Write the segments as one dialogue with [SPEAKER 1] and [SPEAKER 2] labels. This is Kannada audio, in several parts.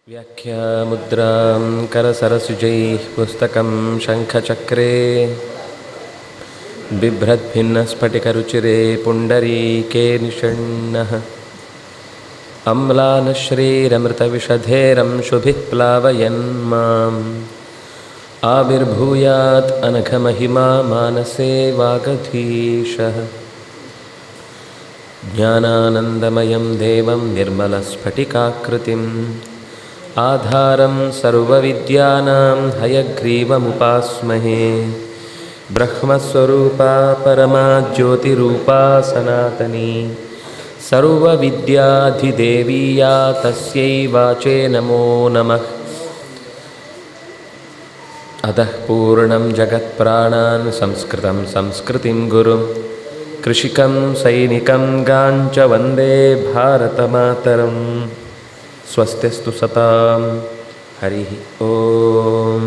[SPEAKER 1] व्याख्यामुद्रां करसरसुजैः पुस्तकं शङ्खचक्रे बिभ्रद्भिन्नस्फटिकरुचिरे पुण्डरीके निषण्णः अम्लानश्रीरमृतविषधेरंशुभिः प्लावयन् माम् आविर्भूयात् अनघमहिमा मानसे वागधीशः ज्ञानानन्दमयं देवं निर्मलस्फटिकाकृतिम् आधारं सर्वविद्यानां हयग्रीवमुपास्महे ब्रह्मस्वरूपा परमा ज्योतिरूपा सनातनी सर्वविद्याधिदेवीया तस्यै वाचे नमो नमः अतः पूर्णं जगत्प्राणान् संस्कृतं संस्कृतिं गुरुं कृषिकं सैनिकं गाञ्च वन्दे भारतमातरं स्वस्तिस्तु सतां हरिः ॐ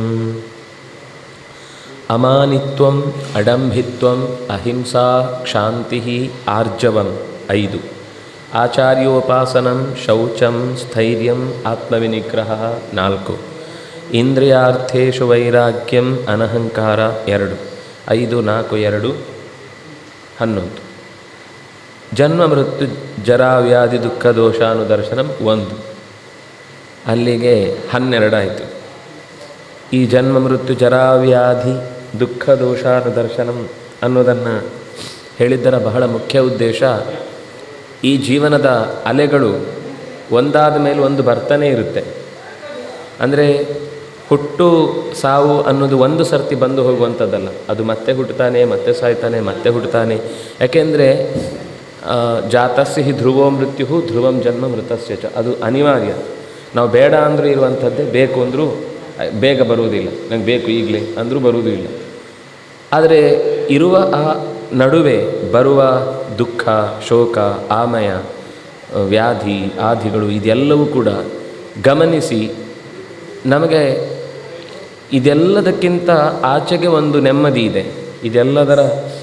[SPEAKER 1] ಅಮಾನಿತ್ವಂ ಅಡಂಭಿತ್ವಂ ಅಹಿಂಸಾ ಕ್ಷಾಂತಿ ಆರ್ಜವಂ ಐದು ಆಚಾರ್ಯೋಪಾಸನಂ ಶೌಚಂ ಸ್ಥೈರ್ಯಂ ಆತ್ಮವಿನಿಗ್ರಹ ನಾಲ್ಕು ಇಂದ್ರಿಯಾರ್ಥೇಶು ವೈರಾಗ್ಯಂ ಅನಹಂಕಾರ ಎರಡು ಐದು ನಾಲ್ಕು ಎರಡು ಹನ್ನೊಂದು ಜನ್ಮ ಮೃತ್ಯು ಜರಾವ್ಯಾಧಿ ದುಃಖ ದೋಷಾನುದರ್ಶನಂ ಒಂದು ಅಲ್ಲಿಗೆ ಹನ್ನೆರಡಾಯಿತು ಈ ಜನ್ಮ ಮೃತ್ಯು ಜರಾವ್ಯಾಧಿ ದುಃಖ ದೋಷಾನುದರ್ಶನಂ ಅನ್ನೋದನ್ನು ಹೇಳಿದ್ದರ ಬಹಳ ಮುಖ್ಯ ಉದ್ದೇಶ ಈ ಜೀವನದ ಅಲೆಗಳು ಒಂದಾದ ಮೇಲೆ ಒಂದು ಬರ್ತಾನೆ ಇರುತ್ತೆ ಅಂದರೆ ಹುಟ್ಟು ಸಾವು ಅನ್ನೋದು ಒಂದು ಸರ್ತಿ ಬಂದು ಹೋಗುವಂಥದ್ದಲ್ಲ ಅದು ಮತ್ತೆ ಹುಟ್ಟುತ್ತಾನೆ ಮತ್ತೆ ಸಾಯ್ತಾನೆ ಮತ್ತೆ ಹುಟ್ಟುತ್ತಾನೆ ಯಾಕೆಂದರೆ ಜಾತಸ್ಯ ಹಿ ಧ್ರುವೋ ಮೃತ್ಯು ಧ್ರುವಂ ಜನ್ಮ ಮೃತಸ್ಯ ಚ ಅದು ಅನಿವಾರ್ಯ ನಾವು ಬೇಡ ಅಂದರೂ ಇರುವಂಥದ್ದೇ ಬೇಕು ಅಂದರೂ ಬೇಗ ಬರುವುದಿಲ್ಲ ನಂಗೆ ಬೇಕು ಈಗಲೇ ಅಂದರೂ ಬರುವುದೂ ಇಲ್ಲ ಆದರೆ ಇರುವ ಆ ನಡುವೆ ಬರುವ ದುಃಖ ಶೋಕ ಆಮಯ ವ್ಯಾಧಿ ಆದಿಗಳು ಇದೆಲ್ಲವೂ ಕೂಡ ಗಮನಿಸಿ ನಮಗೆ ಇದೆಲ್ಲದಕ್ಕಿಂತ ಆಚೆಗೆ ಒಂದು ನೆಮ್ಮದಿ ಇದೆ ಇದೆಲ್ಲದರ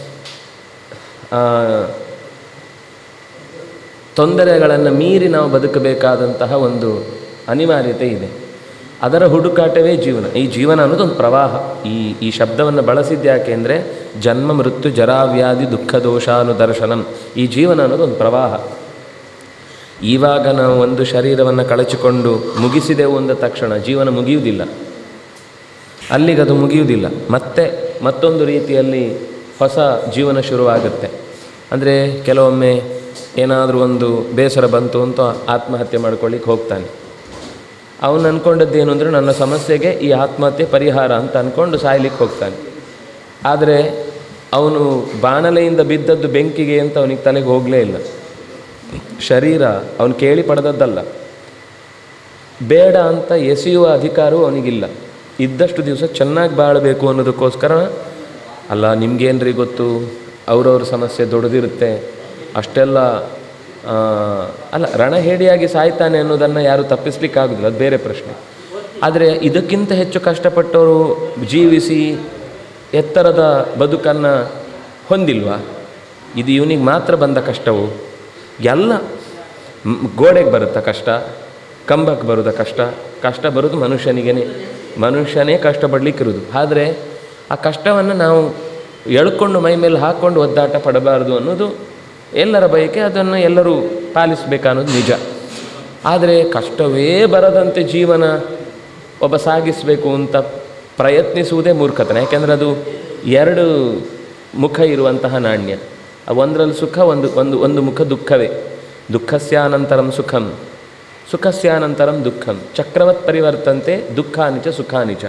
[SPEAKER 1] ತೊಂದರೆಗಳನ್ನು ಮೀರಿ ನಾವು ಬದುಕಬೇಕಾದಂತಹ ಒಂದು ಅನಿವಾರ್ಯತೆ ಇದೆ ಅದರ ಹುಡುಕಾಟವೇ ಜೀವನ ಈ ಜೀವನ ಅನ್ನೋದು ಒಂದು ಪ್ರವಾಹ ಈ ಈ ಶಬ್ದವನ್ನು ಬಳಸಿದ್ದು ಯಾಕೆ ಅಂದರೆ ಜನ್ಮ ಮೃತ್ಯು ಜರಾವ್ಯಾಧಿ ದುಃಖ ದೋಷಾನುದರ್ಶನಂ ಈ ಜೀವನ ಅನ್ನೋದು ಒಂದು ಪ್ರವಾಹ ಇವಾಗ ನಾವು ಒಂದು ಶರೀರವನ್ನು ಕಳಚಿಕೊಂಡು ಮುಗಿಸಿದೆವು ಅಂದ ತಕ್ಷಣ ಜೀವನ ಮುಗಿಯುವುದಿಲ್ಲ ಅಲ್ಲಿಗದು ಮುಗಿಯುವುದಿಲ್ಲ ಮತ್ತೆ ಮತ್ತೊಂದು ರೀತಿಯಲ್ಲಿ ಹೊಸ ಜೀವನ ಶುರುವಾಗುತ್ತೆ ಅಂದರೆ ಕೆಲವೊಮ್ಮೆ ಏನಾದರೂ ಒಂದು ಬೇಸರ ಬಂತು ಅಂತ ಆತ್ಮಹತ್ಯೆ ಮಾಡ್ಕೊಳ್ಳಿಕ್ಕೆ ಹೋಗ್ತಾನೆ ಅವನು ಅಂದ್ಕೊಂಡದ್ದೇನು ಅಂದರೆ ನನ್ನ ಸಮಸ್ಯೆಗೆ ಈ ಆತ್ಮಹತ್ಯೆ ಪರಿಹಾರ ಅಂತ ಅಂದ್ಕೊಂಡು ಸಾಯ್ಲಿಕ್ಕೆ ಹೋಗ್ತಾನೆ ಆದರೆ ಅವನು ಬಾಣಲೆಯಿಂದ ಬಿದ್ದದ್ದು ಬೆಂಕಿಗೆ ಅಂತ ಅವನಿಗೆ ತಲೆಗೆ ಹೋಗಲೇ ಇಲ್ಲ ಶರೀರ ಅವನು ಕೇಳಿ ಪಡೆದದ್ದಲ್ಲ ಬೇಡ ಅಂತ ಎಸೆಯುವ ಅಧಿಕಾರವೂ ಅವನಿಗಿಲ್ಲ ಇದ್ದಷ್ಟು ದಿವಸ ಚೆನ್ನಾಗಿ ಬಾಳಬೇಕು ಅನ್ನೋದಕ್ಕೋಸ್ಕರ ಅಲ್ಲ ನಿಮ್ಗೇನ್ರಿ ಗೊತ್ತು ಅವ್ರವ್ರ ಸಮಸ್ಯೆ ದೊಡ್ಡದಿರುತ್ತೆ ಅಷ್ಟೆಲ್ಲ ಅಲ್ಲ ರಣಹೇಡಿಯಾಗಿ ಸಾಯ್ತಾನೆ ಅನ್ನೋದನ್ನು ಯಾರು ತಪ್ಪಿಸ್ಲಿಕ್ಕಾಗೋದಿಲ್ಲ ಅದು ಬೇರೆ ಪ್ರಶ್ನೆ ಆದರೆ ಇದಕ್ಕಿಂತ ಹೆಚ್ಚು ಕಷ್ಟಪಟ್ಟವರು ಜೀವಿಸಿ ಎತ್ತರದ ಬದುಕನ್ನು ಹೊಂದಿಲ್ವಾ ಇದು ಇವನಿಗೆ ಮಾತ್ರ ಬಂದ ಕಷ್ಟವು ಎಲ್ಲ ಗೋಡೆಗೆ ಬರುತ್ತಾ ಕಷ್ಟ ಕಂಬಕ್ಕೆ ಬರೋದ ಕಷ್ಟ ಕಷ್ಟ ಬರೋದು ಮನುಷ್ಯನಿಗೇ ಮನುಷ್ಯನೇ ಕಷ್ಟಪಡಲಿಕ್ಕಿರೋದು ಆದರೆ ಆ ಕಷ್ಟವನ್ನು ನಾವು ಎಳ್ಕೊಂಡು ಮೈ ಮೇಲೆ ಹಾಕ್ಕೊಂಡು ಒದ್ದಾಟ ಪಡಬಾರ್ದು ಅನ್ನೋದು ಎಲ್ಲರ ಬಯಕೆ ಅದನ್ನು ಎಲ್ಲರೂ ಪಾಲಿಸಬೇಕನ್ನೋದು ನಿಜ ಆದರೆ ಕಷ್ಟವೇ ಬರದಂತೆ ಜೀವನ ಒಬ್ಬ ಸಾಗಿಸಬೇಕು ಅಂತ ಪ್ರಯತ್ನಿಸುವುದೇ ಮೂರ್ಖತನ ಯಾಕೆಂದರೆ ಅದು ಎರಡು ಮುಖ ಇರುವಂತಹ ನಾಣ್ಯ ಒಂದರಲ್ಲಿ ಸುಖ ಒಂದು ಒಂದು ಒಂದು ಮುಖ ದುಃಖವೇ ದುಃಖಸ್ಯಾನಂತರಂ ಸುಖಂ ಸುಖಸ್ಯಾನಂತರಂ ದುಃಖಂ ಚಕ್ರವತ್ ಪರಿವರ್ತಂತೆ ದುಃಖಾನಿಚ ಸುಖಾನಿಚ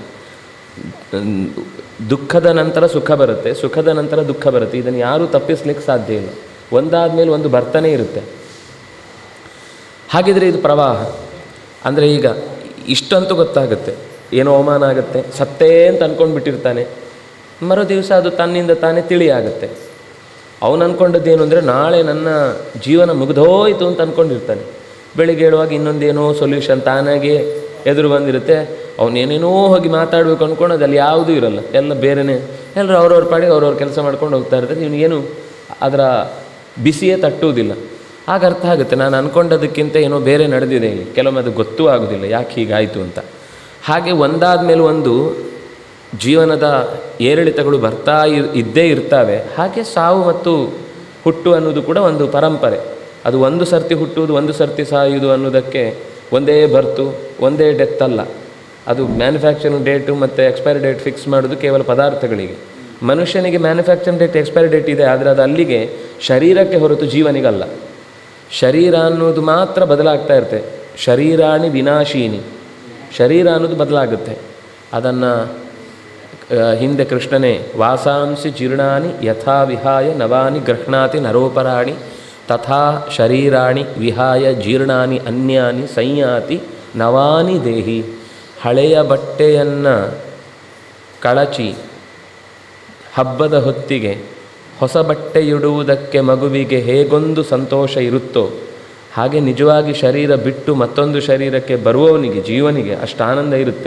[SPEAKER 1] ದುಃಖದ ನಂತರ ಸುಖ ಬರುತ್ತೆ ಸುಖದ ನಂತರ ದುಃಖ ಬರುತ್ತೆ ಇದನ್ನು ಯಾರೂ ತಪ್ಪಿಸ್ಲಿಕ್ಕೆ ಸಾಧ್ಯ ಇಲ್ಲ ಒಂದಾದ ಮೇಲೆ ಒಂದು ಬರ್ತಾನೆ ಇರುತ್ತೆ ಹಾಗಿದ್ರೆ ಇದು ಪ್ರವಾಹ ಅಂದರೆ ಈಗ ಇಷ್ಟಂತೂ ಗೊತ್ತಾಗುತ್ತೆ ಏನೋ ಅವಮಾನ ಆಗುತ್ತೆ ಸತ್ತೇ ಅಂತ ಅಂದ್ಕೊಂಡು ಬಿಟ್ಟಿರ್ತಾನೆ ಮರು ದಿವಸ ಅದು ತನ್ನಿಂದ ತಾನೇ ತಿಳಿಯಾಗುತ್ತೆ ಅವನು ಅಂದ್ಕೊಂಡದ್ದೇನು ಅಂದರೆ ನಾಳೆ ನನ್ನ ಜೀವನ ಮುಗಿದೋಯ್ತು ಅಂತ ಅಂದ್ಕೊಂಡಿರ್ತಾನೆ ಬೆಳಿಗ್ಗೆ ಹೇಳುವಾಗ ಇನ್ನೊಂದೇನೋ ಸೊಲ್ಯೂಷನ್ ತಾನಾಗೆ ಎದುರು ಬಂದಿರುತ್ತೆ ಅವನೇನೇನೋ ಹೋಗಿ ಮಾತಾಡಬೇಕು ಅಂದ್ಕೊಂಡು ಅದಲ್ಲಿ ಯಾವುದೂ ಇರಲ್ಲ ಎಲ್ಲ ಬೇರೆಯೇ ಎಲ್ಲರೂ ಅವ್ರವ್ರ ಪಾಡಿಗೆ ಅವ್ರವ್ರ ಕೆಲಸ ಮಾಡ್ಕೊಂಡು ಹೋಗ್ತಾ ಇರ್ತಾರೆ ಇವನಿಗೇನು ಅದರ ಬಿಸಿಯೇ ತಟ್ಟುವುದಿಲ್ಲ ಆಗ ಅರ್ಥ ಆಗುತ್ತೆ ನಾನು ಅಂದ್ಕೊಂಡದಕ್ಕಿಂತ ಏನೋ ಬೇರೆ ನಡೆದಿದೆ ಇಲ್ಲಿ ಕೆಲವೊಮ್ಮೆ ಅದು ಗೊತ್ತೂ ಆಗೋದಿಲ್ಲ ಯಾಕೆ ಹೀಗಾಯಿತು ಅಂತ ಹಾಗೆ ಒಂದಾದ ಮೇಲೆ ಒಂದು ಜೀವನದ ಏರಿಳಿತಗಳು ಬರ್ತಾ ಇರ್ ಇದ್ದೇ ಇರ್ತವೆ ಹಾಗೆ ಸಾವು ಮತ್ತು ಹುಟ್ಟು ಅನ್ನೋದು ಕೂಡ ಒಂದು ಪರಂಪರೆ ಅದು ಒಂದು ಸರ್ತಿ ಹುಟ್ಟುವುದು ಒಂದು ಸರ್ತಿ ಸಾಯುವುದು ಅನ್ನೋದಕ್ಕೆ ಒಂದೇ ಬರ್ತು ಒಂದೇ ಡೆತ್ ಅಲ್ಲ ಅದು ಮ್ಯಾನುಫ್ಯಾಕ್ಚರಿಂಗ್ ಡೇಟು ಮತ್ತು ಎಕ್ಸ್ಪೈರಿ ಡೇಟ್ ಫಿಕ್ಸ್ ಮಾಡೋದು ಕೇವಲ ಪದಾರ್ಥಗಳಿಗೆ ಮನುಷ್ಯನಿಗೆ ಮ್ಯಾನುಫ್ಯಾಕ್ಚರಿಂಗ್ ಡೇಟ್ ಎಕ್ಸ್ಪೈರಿ ಡೇಟ್ ಇದೆ ಆದರೆ ಅದು ಅಲ್ಲಿಗೆ ಶರೀರಕ್ಕೆ ಹೊರತು ಜೀವನಿಗಲ್ಲ ಶರೀರ ಅನ್ನೋದು ಮಾತ್ರ ಬದಲಾಗ್ತಾ ಇರುತ್ತೆ ಶರೀರಾಣಿ ವಿನಾಶೀನಿ ಶರೀರ ಅನ್ನೋದು ಬದಲಾಗುತ್ತೆ ಅದನ್ನು ಹಿಂದೆ ಕೃಷ್ಣನೇ ವಾಸಾಂಸಿ ಜೀರ್ಣಾನಿ ಯಥಾ ವಿಹಾಯ ನವಾನಿ ಗೃಹ್ಣಾತಿ ನರೋಪರಾಣಿ ತಥಾ ಶರೀರಾಣಿ ವಿಹಾಯ ಜೀರ್ಣಾನಿ ಅನ್ಯಾನಿ ಸಂಯಾತಿ ನವಾನಿ ದೇಹಿ ಹಳೆಯ ಬಟ್ಟೆಯನ್ನು ಕಳಚಿ ಹಬ್ಬದ ಹೊತ್ತಿಗೆ ಹೊಸ ಬಟ್ಟೆಯುಡುವುದಕ್ಕೆ ಮಗುವಿಗೆ ಹೇಗೊಂದು ಸಂತೋಷ ಇರುತ್ತೋ ಹಾಗೆ ನಿಜವಾಗಿ ಶರೀರ ಬಿಟ್ಟು ಮತ್ತೊಂದು ಶರೀರಕ್ಕೆ ಬರುವವನಿಗೆ ಜೀವನಿಗೆ ಅಷ್ಟು ಆನಂದ ಇರುತ್ತೆ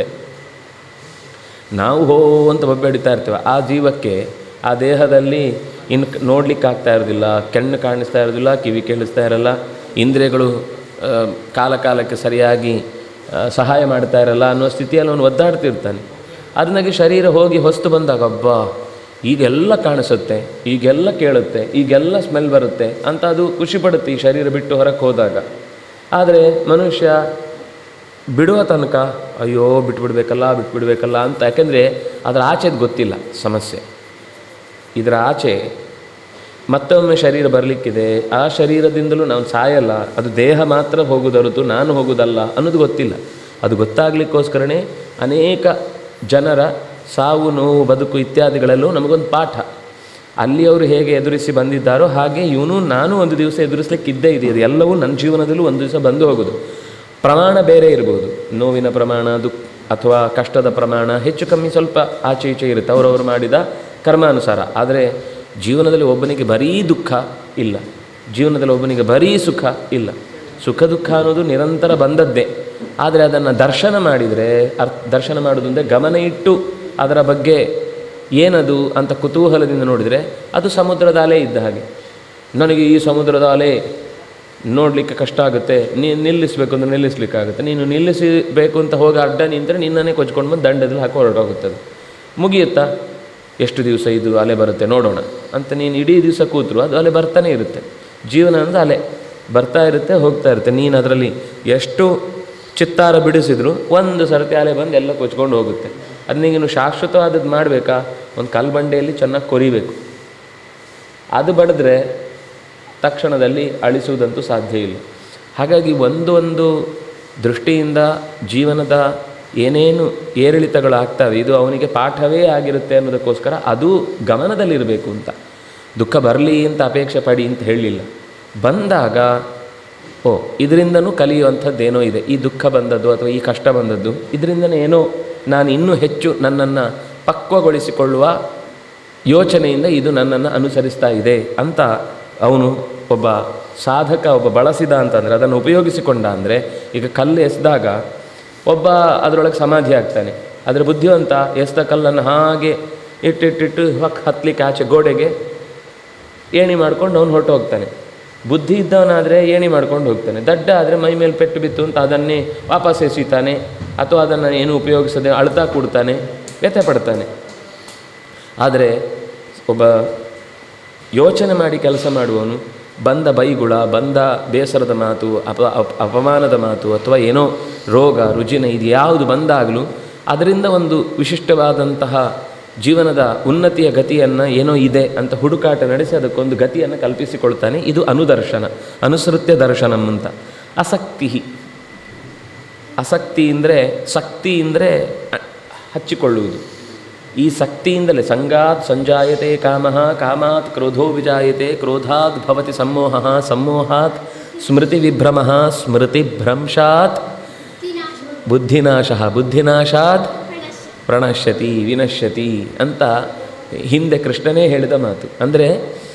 [SPEAKER 1] ನಾವು ಹೋ ಅಂತ ಬಬ್ಬೆಡಿತಾ ಇರ್ತೀವಿ ಆ ಜೀವಕ್ಕೆ ಆ ದೇಹದಲ್ಲಿ ಇನ್ನು ನೋಡ್ಲಿಕ್ಕೆ ಆಗ್ತಾ ಇರೋದಿಲ್ಲ ಕಣ್ಣು ಕಾಣಿಸ್ತಾ ಇರೋದಿಲ್ಲ ಕಿವಿ ಕೇಳಿಸ್ತಾ ಇರಲ್ಲ ಇಂದ್ರಿಯಗಳು ಆ, ಕಾಲ ಕಾಲಕ್ಕೆ ಸರಿಯಾಗಿ ಆ, ಸಹಾಯ ಮಾಡ್ತಾ ಇರಲ್ಲ ಅನ್ನೋ ಸ್ಥಿತಿಯಲ್ಲಿ ಅವನು ಒದ್ದಾಡ್ತಿರ್ತಾನೆ ಅದನ್ನಾಗಿ ಶರೀರ ಹೋಗಿ ಹೊಸ್ತು ಬಂದಾಗ ಅಬ್ಬಾ ಈಗೆಲ್ಲ ಕಾಣಿಸುತ್ತೆ ಈಗೆಲ್ಲ ಕೇಳುತ್ತೆ ಈಗೆಲ್ಲ ಸ್ಮೆಲ್ ಬರುತ್ತೆ ಅಂತ ಅದು ಖುಷಿ ಪಡುತ್ತೆ ಈ ಶರೀರ ಬಿಟ್ಟು ಹೊರಕ್ಕೆ ಹೋದಾಗ ಆದರೆ ಮನುಷ್ಯ ಬಿಡುವ ತನಕ ಅಯ್ಯೋ ಬಿಟ್ಬಿಡ್ಬೇಕಲ್ಲ ಬಿಟ್ಬಿಡ್ಬೇಕಲ್ಲ ಅಂತ ಯಾಕೆಂದರೆ ಅದರ ಆಚೆದು ಗೊತ್ತಿಲ್ಲ ಸಮಸ್ಯೆ ಇದರ ಆಚೆ ಮತ್ತೊಮ್ಮೆ ಶರೀರ ಬರಲಿಕ್ಕಿದೆ ಆ ಶರೀರದಿಂದಲೂ ನಾವು ಸಾಯಲ್ಲ ಅದು ದೇಹ ಮಾತ್ರ ಹೋಗುದೊರತು ನಾನು ಹೋಗುವುದಲ್ಲ ಅನ್ನೋದು ಗೊತ್ತಿಲ್ಲ ಅದು ಗೊತ್ತಾಗಲಿಕ್ಕೋಸ್ಕರನೇ ಅನೇಕ ಜನರ ಸಾವು ನೋವು ಬದುಕು ಇತ್ಯಾದಿಗಳಲ್ಲೂ ನಮಗೊಂದು ಪಾಠ ಅಲ್ಲಿ ಅವರು ಹೇಗೆ ಎದುರಿಸಿ ಬಂದಿದ್ದಾರೋ ಹಾಗೆ ಇವನು ನಾನು ಒಂದು ದಿವಸ ಎದುರಿಸ್ಲಿಕ್ಕೆ ಇದ್ದೇ ಇದೆ ಇದು ಎಲ್ಲವೂ ನನ್ನ ಜೀವನದಲ್ಲೂ ಒಂದು ದಿವಸ ಬಂದು ಹೋಗೋದು ಪ್ರಮಾಣ ಬೇರೆ ಇರ್ಬೋದು ನೋವಿನ ಪ್ರಮಾಣ ದುಃಖ ಅಥವಾ ಕಷ್ಟದ ಪ್ರಮಾಣ ಹೆಚ್ಚು ಕಮ್ಮಿ ಸ್ವಲ್ಪ ಆಚೆ ಈಚೆ ಇರುತ್ತೆ ಅವರವರು ಮಾಡಿದ ಕರ್ಮಾನುಸಾರ ಆದರೆ ಜೀವನದಲ್ಲಿ ಒಬ್ಬನಿಗೆ ಬರೀ ದುಃಖ ಇಲ್ಲ ಜೀವನದಲ್ಲಿ ಒಬ್ಬನಿಗೆ ಬರೀ ಸುಖ ಇಲ್ಲ ಸುಖ ದುಃಖ ಅನ್ನೋದು ನಿರಂತರ ಬಂದದ್ದೇ ಆದರೆ ಅದನ್ನು ದರ್ಶನ ಮಾಡಿದರೆ ಅರ್ಥ ದರ್ಶನ ಮಾಡೋದು ಅಂದರೆ ಗಮನ ಇಟ್ಟು ಅದರ ಬಗ್ಗೆ ಏನದು ಅಂತ ಕುತೂಹಲದಿಂದ ನೋಡಿದರೆ ಅದು ಸಮುದ್ರದ ಅಲೆ ಇದ್ದ ಹಾಗೆ ನನಗೆ ಈ ಸಮುದ್ರದ ಅಲೆ ನೋಡಲಿಕ್ಕೆ ಕಷ್ಟ ಆಗುತ್ತೆ ನೀನು ನಿಲ್ಲಿಸಬೇಕು ಅಂದರೆ ನಿಲ್ಲಿಸ್ಲಿಕ್ಕಾಗುತ್ತೆ ನೀನು ನಿಲ್ಲಿಸಬೇಕು ಅಂತ ಹೋಗಿ ಅಡ್ಡ ನಿಂತರೆ ನಿನ್ನನ್ನೇ ಕೊಚ್ಕೊಂಡು ಬಂದು ದಂಡದಲ್ಲಿ ಹಾಕಿ ಹೊರಟೋಗುತ್ತದೆ ಮುಗಿಯುತ್ತಾ ಎಷ್ಟು ದಿವಸ ಇದು ಅಲೆ ಬರುತ್ತೆ ನೋಡೋಣ ಅಂತ ನೀನು ಇಡೀ ದಿವಸ ಕೂತರು ಅದು ಅಲೆ ಬರ್ತಾನೆ ಇರುತ್ತೆ ಜೀವನ ಅಂದರೆ ಅಲೆ ಬರ್ತಾ ಇರುತ್ತೆ ಹೋಗ್ತಾ ಇರುತ್ತೆ ನೀನು ಅದರಲ್ಲಿ ಎಷ್ಟು ಚಿತ್ತಾರ ಬಿಡಿಸಿದ್ರು ಒಂದು ಸರ್ತಿ ಅಲೆ ಬಂದು ಎಲ್ಲ ಕೊಚ್ಕೊಂಡು ಹೋಗುತ್ತೆ ಅದು ನೀನು ಶಾಶ್ವತವಾದದ್ದು ಮಾಡಬೇಕಾ ಒಂದು ಕಲ್ಲು ಬಂಡೆಯಲ್ಲಿ ಚೆನ್ನಾಗಿ ಕೊರಿಬೇಕು ಅದು ಬಡಿದ್ರೆ ತಕ್ಷಣದಲ್ಲಿ ಅಳಿಸುವುದಂತೂ ಸಾಧ್ಯ ಇಲ್ಲ ಹಾಗಾಗಿ ಒಂದು ಒಂದು ದೃಷ್ಟಿಯಿಂದ ಜೀವನದ ಏನೇನು ಏರಿಳಿತಗಳಾಗ್ತವೆ ಇದು ಅವನಿಗೆ ಪಾಠವೇ ಆಗಿರುತ್ತೆ ಅನ್ನೋದಕ್ಕೋಸ್ಕರ ಅದು ಗಮನದಲ್ಲಿರಬೇಕು ಅಂತ ದುಃಖ ಬರಲಿ ಅಂತ ಅಪೇಕ್ಷೆ ಪಡಿ ಅಂತ ಹೇಳಲಿಲ್ಲ ಬಂದಾಗ ಓ ಇದರಿಂದನೂ ಕಲಿಯುವಂಥದ್ದೇನೋ ಇದೆ ಈ ದುಃಖ ಬಂದದ್ದು ಅಥವಾ ಈ ಕಷ್ಟ ಬಂದದ್ದು ಇದರಿಂದನೇ ಏನೋ ನಾನು ಇನ್ನೂ ಹೆಚ್ಚು ನನ್ನನ್ನು ಪಕ್ವಗೊಳಿಸಿಕೊಳ್ಳುವ ಯೋಚನೆಯಿಂದ ಇದು ನನ್ನನ್ನು ಅನುಸರಿಸ್ತಾ ಇದೆ ಅಂತ ಅವನು ಒಬ್ಬ ಸಾಧಕ ಒಬ್ಬ ಬಳಸಿದ ಅಂತಂದರೆ ಅದನ್ನು ಉಪಯೋಗಿಸಿಕೊಂಡ ಅಂದರೆ ಈಗ ಕಲ್ಲು ಎಸೆದಾಗ ಒಬ್ಬ ಅದರೊಳಗೆ ಸಮಾಧಿ ಆಗ್ತಾನೆ ಅದರ ಬುದ್ಧಿವಂತ ಎಸ್ದ ಕಲ್ಲನ್ನು ಹಾಗೆ ಇಟ್ಟಿಟ್ಟಿಟ್ಟು ಹೊಕ್ ಹತ್ತಲಿಕ್ಕೆ ಆಚೆ ಗೋಡೆಗೆ ಏಣಿ ಮಾಡ್ಕೊಂಡು ಅವನು ಹೊರಟು ಹೋಗ್ತಾನೆ ಬುದ್ಧಿ ಇದ್ದವನಾದರೆ ಏಣಿ ಮಾಡ್ಕೊಂಡು ಹೋಗ್ತಾನೆ ದಡ್ಡ ಆದರೆ ಮೈ ಮೇಲೆ ಪೆಟ್ಟು ಬಿತ್ತು ಅಂತ ಅದನ್ನೇ ವಾಪಸ್ ಎಸೀತಾನೆ ಅಥವಾ ಅದನ್ನು ಏನು ಉಪಯೋಗಿಸದೆ ಅಳ್ತಾ ಕೂಡ್ತಾನೆ ವ್ಯಥೆ ಪಡ್ತಾನೆ ಆದರೆ ಒಬ್ಬ ಯೋಚನೆ ಮಾಡಿ ಕೆಲಸ ಮಾಡುವವನು ಬಂದ ಬೈಗುಳ ಬಂದ ಬೇಸರದ ಮಾತು ಅಪ ಅಪ ಅಪಮಾನದ ಮಾತು ಅಥವಾ ಏನೋ ರೋಗ ರುಜಿನ ಇದು ಯಾವುದು ಬಂದಾಗಲೂ ಅದರಿಂದ ಒಂದು ವಿಶಿಷ್ಟವಾದಂತಹ ಜೀವನದ ಉನ್ನತಿಯ ಗತಿಯನ್ನು ಏನೋ ಇದೆ ಅಂತ ಹುಡುಕಾಟ ನಡೆಸಿ ಅದಕ್ಕೊಂದು ಗತಿಯನ್ನು ಕಲ್ಪಿಸಿಕೊಳ್ತಾನೆ ಇದು ಅನುದರ್ಶನ ಅನುಸೃತ್ಯ ದರ್ಶನಂ ಅಂತ ಅಸಕ್ತಿ ಅಸಕ್ತಿ ಅಂದರೆ ಶಕ್ತಿ ಅಂದರೆ ಹಚ್ಚಿಕೊಳ್ಳುವುದು ಈ ಶಕ್ತಿಯಿಂದಲೇ ಸಂಗಾತ್ ಸಂಜಾಯತೆ ಕಾಮ ಕಾಮಾತ್ ಕ್ರೋಧೋ ವಿಜಾಯತೆ ಕ್ರೋಧಾತ್ ಭವತಿ ಸಮ್ಮೋಹ ಸಮ್ಮೋಹಾತ್ ಸ್ಮೃತಿ ವಿಭ್ರಮ ಸ್ಮೃತಿ ಭ್ರಂಶಾತ್ ಬುದ್ಧಿನಾಶ ಬುದ್ಧಿನಾಶಾತ್ ಪ್ರಣಶ್ಯತಿ ವಿನಶ್ಯತಿ ಅಂತ ಹಿಂದೆ ಕೃಷ್ಣನೇ ಹೇಳಿದ ಮಾತು ಅಂದರೆ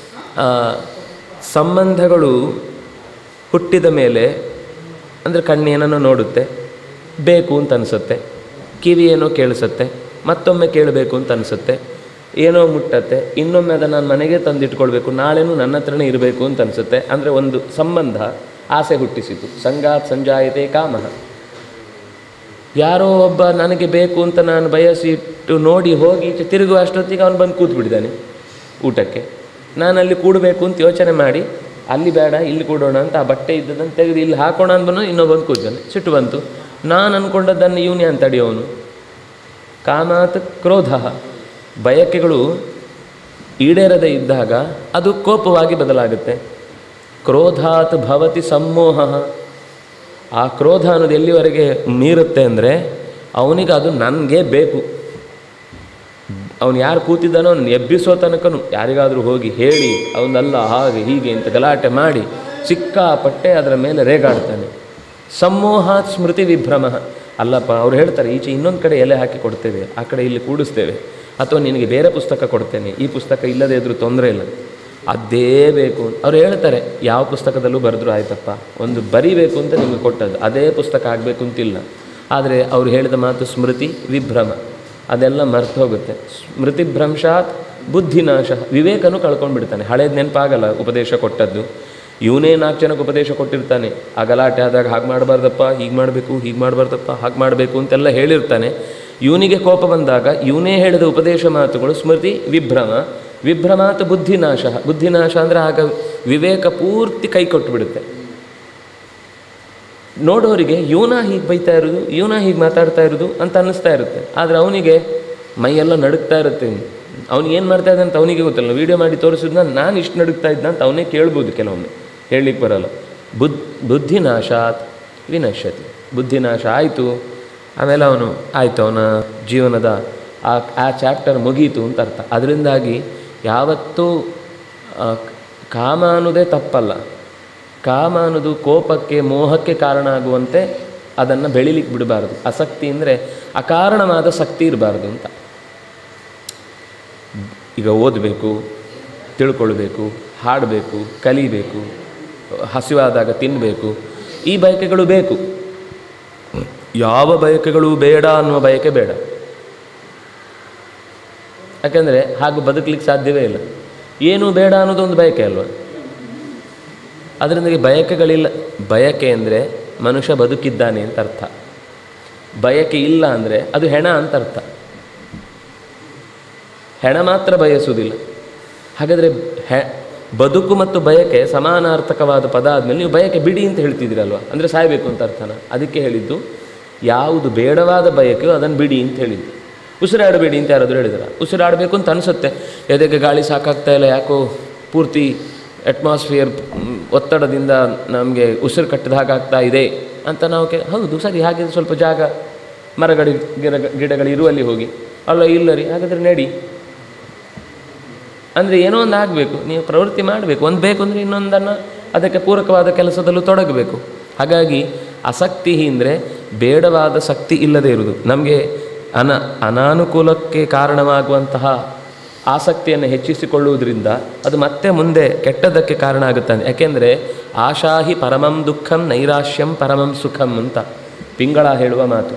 [SPEAKER 1] ಸಂಬಂಧಗಳು ಹುಟ್ಟಿದ ಮೇಲೆ ಅಂದರೆ ಕಣ್ಣೇನೋ ನೋಡುತ್ತೆ ಬೇಕು ಅಂತ ಅನಿಸುತ್ತೆ ಕಿವಿ ಏನೋ ಕೇಳಿಸುತ್ತೆ ಮತ್ತೊಮ್ಮೆ ಕೇಳಬೇಕು ಅಂತ ಅನಿಸುತ್ತೆ ಏನೋ ಮುಟ್ಟತ್ತೆ ಇನ್ನೊಮ್ಮೆ ಅದನ್ನು ನಾನು ಮನೆಗೆ ತಂದಿಟ್ಕೊಳ್ಬೇಕು ನಾಳೆನೂ ನನ್ನ ಹತ್ರನೇ ಇರಬೇಕು ಅಂತ ಅನಿಸುತ್ತೆ ಅಂದರೆ ಒಂದು ಸಂಬಂಧ ಆಸೆ ಹುಟ್ಟಿಸಿತು ಸಂಗಾತ್ ಸಂಜಾಯತೆ ಕಾಮಃ ಯಾರೋ ಒಬ್ಬ ನನಗೆ ಬೇಕು ಅಂತ ನಾನು ಬಯಸಿಟ್ಟು ನೋಡಿ ಹೋಗಿ ಈಚೆ ತಿರುಗುವ ಅಷ್ಟೊತ್ತಿಗೆ ಅವನು ಬಂದು ಕೂತು ಬಿಟ್ಟಿದ್ದಾನೆ ಊಟಕ್ಕೆ ನಾನು ಅಲ್ಲಿ ಕೂಡಬೇಕು ಅಂತ ಯೋಚನೆ ಮಾಡಿ ಅಲ್ಲಿ ಬೇಡ ಇಲ್ಲಿ ಕೂಡೋಣ ಅಂತ ಆ ಬಟ್ಟೆ ಇದ್ದದನ್ನು ತೆಗೆದು ಇಲ್ಲಿ ಹಾಕೋಣ ಅಂತ ಬಂದು ಇನ್ನೊಬ್ಬಂದು ಕೂತಾನೆ ಸಿಟ್ಟು ಬಂತು ನಾನು ಅಂದ್ಕೊಂಡದ್ದನ್ನು ಇವನೇ ಅಂತ ತಡೆಯೋನು ಕಾಮಾತ್ ಕ್ರೋಧ ಬಯಕೆಗಳು ಈಡೇರದೇ ಇದ್ದಾಗ ಅದು ಕೋಪವಾಗಿ ಬದಲಾಗುತ್ತೆ ಕ್ರೋಧಾತ್ ಭವತಿ ಸಮ್ಮೋಹ ಆ ಕ್ರೋಧ ಅನ್ನೋದು ಎಲ್ಲಿವರೆಗೆ ಮೀರುತ್ತೆ ಅಂದರೆ ಅವನಿಗೆ ಅದು ನನಗೆ ಬೇಕು ಅವನು ಯಾರು ಕೂತಿದ್ದಾನೋ ಅವನು ಎಬ್ಬಿಸೋ ತನಕನು ಯಾರಿಗಾದರೂ ಹೋಗಿ ಹೇಳಿ ಅವನಲ್ಲ ಹಾಗೆ ಹೀಗೆ ಅಂತ ಗಲಾಟೆ ಮಾಡಿ ಸಿಕ್ಕಾಪಟ್ಟೆ ಅದರ ಮೇಲೆ ರೇಗಾಡ್ತಾನೆ ಸಮ್ಮೋಹಾತ್ ಸ್ಮೃತಿ ವಿಭ್ರಮ ಅಲ್ಲಪ್ಪ ಅವ್ರು ಹೇಳ್ತಾರೆ ಈಚೆ ಇನ್ನೊಂದು ಕಡೆ ಎಲೆ ಹಾಕಿ ಕೊಡ್ತೇವೆ ಆ ಕಡೆ ಇಲ್ಲಿ ಕೂಡಿಸ್ತೇವೆ ಅಥವಾ ನಿನಗೆ ಬೇರೆ ಪುಸ್ತಕ ಕೊಡ್ತೇನೆ ಈ ಪುಸ್ತಕ ಇಲ್ಲದೇ ಇದ್ರೂ ತೊಂದರೆ ಇಲ್ಲ ಅದೇ ಬೇಕು ಅವ್ರು ಹೇಳ್ತಾರೆ ಯಾವ ಪುಸ್ತಕದಲ್ಲೂ ಬರೆದ್ರು ಆಯ್ತಪ್ಪ ಒಂದು ಬರಿಬೇಕು ಅಂತ ನಿಮಗೆ ಕೊಟ್ಟದ್ದು ಅದೇ ಪುಸ್ತಕ ಆಗಬೇಕು ಅಂತಿಲ್ಲ ಆದರೆ ಅವ್ರು ಹೇಳಿದ ಮಾತು ಸ್ಮೃತಿ ವಿಭ್ರಮ ಅದೆಲ್ಲ ಮರ್ತು ಹೋಗುತ್ತೆ ಸ್ಮೃತಿ ಭ್ರಂಶಾತ್ ಬುದ್ಧಿನಾಶ ವಿವೇಕನು ಕಳ್ಕೊಂಡು ಬಿಡ್ತಾನೆ ಹಳೇದು ನೆನಪಾಗಲ್ಲ ಉಪದೇಶ ಕೊಟ್ಟದ್ದು ಇವನೇ ನಾಲ್ಕು ಜನಕ್ಕೆ ಉಪದೇಶ ಕೊಟ್ಟಿರ್ತಾನೆ ಆ ಗಲಾಟೆ ಆದಾಗ ಹಾಗೆ ಮಾಡಬಾರ್ದಪ್ಪ ಹೀಗೆ ಮಾಡಬೇಕು ಹೀಗೆ ಮಾಡಬಾರ್ದಪ್ಪ ಹಾಗೆ ಮಾಡಬೇಕು ಅಂತೆಲ್ಲ ಹೇಳಿರ್ತಾನೆ ಇವನಿಗೆ ಕೋಪ ಬಂದಾಗ ಇವನೇ ಹೇಳಿದ ಉಪದೇಶ ಮಾತುಗಳು ಸ್ಮೃತಿ ವಿಭ್ರಮ ವಿಭ್ರಮಾತ್ ಬುದ್ಧಿನಾಶ ಬುದ್ಧಿನಾಶ ಅಂದರೆ ಆಗ ವಿವೇಕ ಪೂರ್ತಿ ಕೈ ಕೊಟ್ಟು ಬಿಡುತ್ತೆ ನೋಡೋರಿಗೆ ಇವನ ಹೀಗೆ ಬೈತಾ ಇರೋದು ಇವನ ಹೀಗೆ ಮಾತಾಡ್ತಾ ಇರೋದು ಅಂತ ಅನ್ನಿಸ್ತಾ ಇರುತ್ತೆ ಆದರೆ ಅವನಿಗೆ ಮೈಯೆಲ್ಲ ನಡುಗ್ತಾ ಇರುತ್ತೆ ಅವ್ನಿಗೆ ಏನು ಮಾಡ್ತಾ ಇದ್ದ ಅಂತ ಅವನಿಗೆ ಗೊತ್ತಿಲ್ಲ ವೀಡಿಯೋ ಮಾಡಿ ತೋರಿಸಿದ್ನ ನಾನು ಇಷ್ಟು ನಡುಗ್ತಾ ಇದ್ದ ಅಂತ ಅವನೇ ಕೇಳ್ಬೋದು ಕೆಲವೊಮ್ಮೆ ಹೇಳಲಿಕ್ಕೆ ಬರಲ್ಲ ಬುದ್ ಬುದ್ಧಿನಾಶಾತ್ ವಿನಶ್ಯತಿ ಬುದ್ಧಿನಾಶ ಆಯಿತು ಆಮೇಲೆ ಅವನು ಆಯಿತು ಅವನ ಜೀವನದ ಆ ಆ ಚಾಪ್ಟರ್ ಮುಗೀತು ಅಂತ ಅರ್ಥ ಅದರಿಂದಾಗಿ ಯಾವತ್ತೂ ಆ, ಕಾಮ ಅನ್ನೋದೇ ತಪ್ಪಲ್ಲ ಕಾಮ ಅನ್ನೋದು ಕೋಪಕ್ಕೆ ಮೋಹಕ್ಕೆ ಕಾರಣ ಆಗುವಂತೆ ಅದನ್ನು ಬೆಳಿಲಿಕ್ಕೆ ಬಿಡಬಾರ್ದು ಆಸಕ್ತಿ ಅಂದರೆ ಅಕಾರಣವಾದ ಶಕ್ತಿ ಇರಬಾರ್ದು ಅಂತ ಈಗ ಓದಬೇಕು ತಿಳ್ಕೊಳ್ಬೇಕು ಹಾಡಬೇಕು ಕಲಿಬೇಕು ಹಸಿವಾದಾಗ ತಿನ್ನಬೇಕು ಈ ಬಯಕೆಗಳು ಬೇಕು ಯಾವ ಬಯಕೆಗಳು ಬೇಡ ಅನ್ನುವ ಬಯಕೆ ಬೇಡ ಯಾಕೆಂದರೆ ಹಾಗೂ ಬದುಕಲಿಕ್ಕೆ ಸಾಧ್ಯವೇ ಇಲ್ಲ ಏನೂ ಬೇಡ ಅನ್ನೋದೊಂದು ಬಯಕೆ ಅಲ್ವಾ ಅದರಿಂದ ಈ ಬಯಕೆಗಳಿಲ್ಲ ಬಯಕೆ ಅಂದರೆ ಮನುಷ್ಯ ಬದುಕಿದ್ದಾನೆ ಅಂತ ಅರ್ಥ ಬಯಕೆ ಇಲ್ಲ ಅಂದರೆ ಅದು ಹೆಣ ಅಂತ ಅರ್ಥ ಹೆಣ ಮಾತ್ರ ಬಯಸುವುದಿಲ್ಲ ಹಾಗಾದರೆ ಹೆ ಬದುಕು ಮತ್ತು ಬಯಕೆ ಸಮಾನಾರ್ಥಕವಾದ ಪದ ಆದಮೇಲೆ ನೀವು ಬಯಕೆ ಬಿಡಿ ಅಂತ ಹೇಳ್ತಿದ್ದೀರಲ್ವ ಅಂದರೆ ಸಾಯಬೇಕು ಅಂತ ಅರ್ಥನ ಅದಕ್ಕೆ ಹೇಳಿದ್ದು ಯಾವುದು ಬೇಡವಾದ ಬಯಕೆಯೋ ಅದನ್ನು ಬಿಡಿ ಅಂತ ಹೇಳಿದ್ದು ಉಸಿರಾಡಬೇಡಿ ಅಂತ ಯಾರಾದರೂ ಹೇಳಿದಾರ ಉಸಿರಾಡಬೇಕು ಅಂತ ಅನಿಸುತ್ತೆ ಎದೆಗೆ ಗಾಳಿ ಸಾಕಾಗ್ತಾ ಇಲ್ಲ ಯಾಕೋ ಪೂರ್ತಿ ಅಟ್ಮಾಸ್ಫಿಯರ್ ಒತ್ತಡದಿಂದ ನಮಗೆ ಉಸಿರು ಕಟ್ಟಿದ ಹಾಗಾಗ್ತಾ ಇದೆ ಅಂತ ನಾವು ಕೆ ಹೌದು ಸರಿ ಹಾಗೆ ಸ್ವಲ್ಪ ಜಾಗ ಮರಗಡಿ ಗಿಡ ಗಿಡಗಳು ಇರುವಲ್ಲಿ ಹೋಗಿ ಅಲ್ಲ ಇಲ್ಲ ರೀ ಹಾಗಾದರೆ ನಡಿ ಅಂದರೆ ಏನೋ ಒಂದು ಆಗಬೇಕು ನೀವು ಪ್ರವೃತ್ತಿ ಮಾಡಬೇಕು ಒಂದು ಬೇಕು ಅಂದರೆ ಇನ್ನೊಂದನ್ನು ಅದಕ್ಕೆ ಪೂರಕವಾದ ಕೆಲಸದಲ್ಲೂ ತೊಡಗಬೇಕು ಹಾಗಾಗಿ ಆಸಕ್ತಿ ಅಂದರೆ ಬೇಡವಾದ ಶಕ್ತಿ ಇಲ್ಲದೆ ಇರುವುದು ನಮಗೆ ಅನ ಅನಾನುಕೂಲಕ್ಕೆ ಕಾರಣವಾಗುವಂತಹ ಆಸಕ್ತಿಯನ್ನು ಹೆಚ್ಚಿಸಿಕೊಳ್ಳುವುದರಿಂದ ಅದು ಮತ್ತೆ ಮುಂದೆ ಕೆಟ್ಟದಕ್ಕೆ ಕಾರಣ ಆಗುತ್ತದೆ ಯಾಕೆಂದರೆ ಆಶಾಹಿ ಪರಮಂ ದುಃಖಂ ನೈರಾಶ್ಯಂ ಪರಮಂ ಸುಖಂ ಅಂತ ಪಿಂಗಳ ಹೇಳುವ ಮಾತು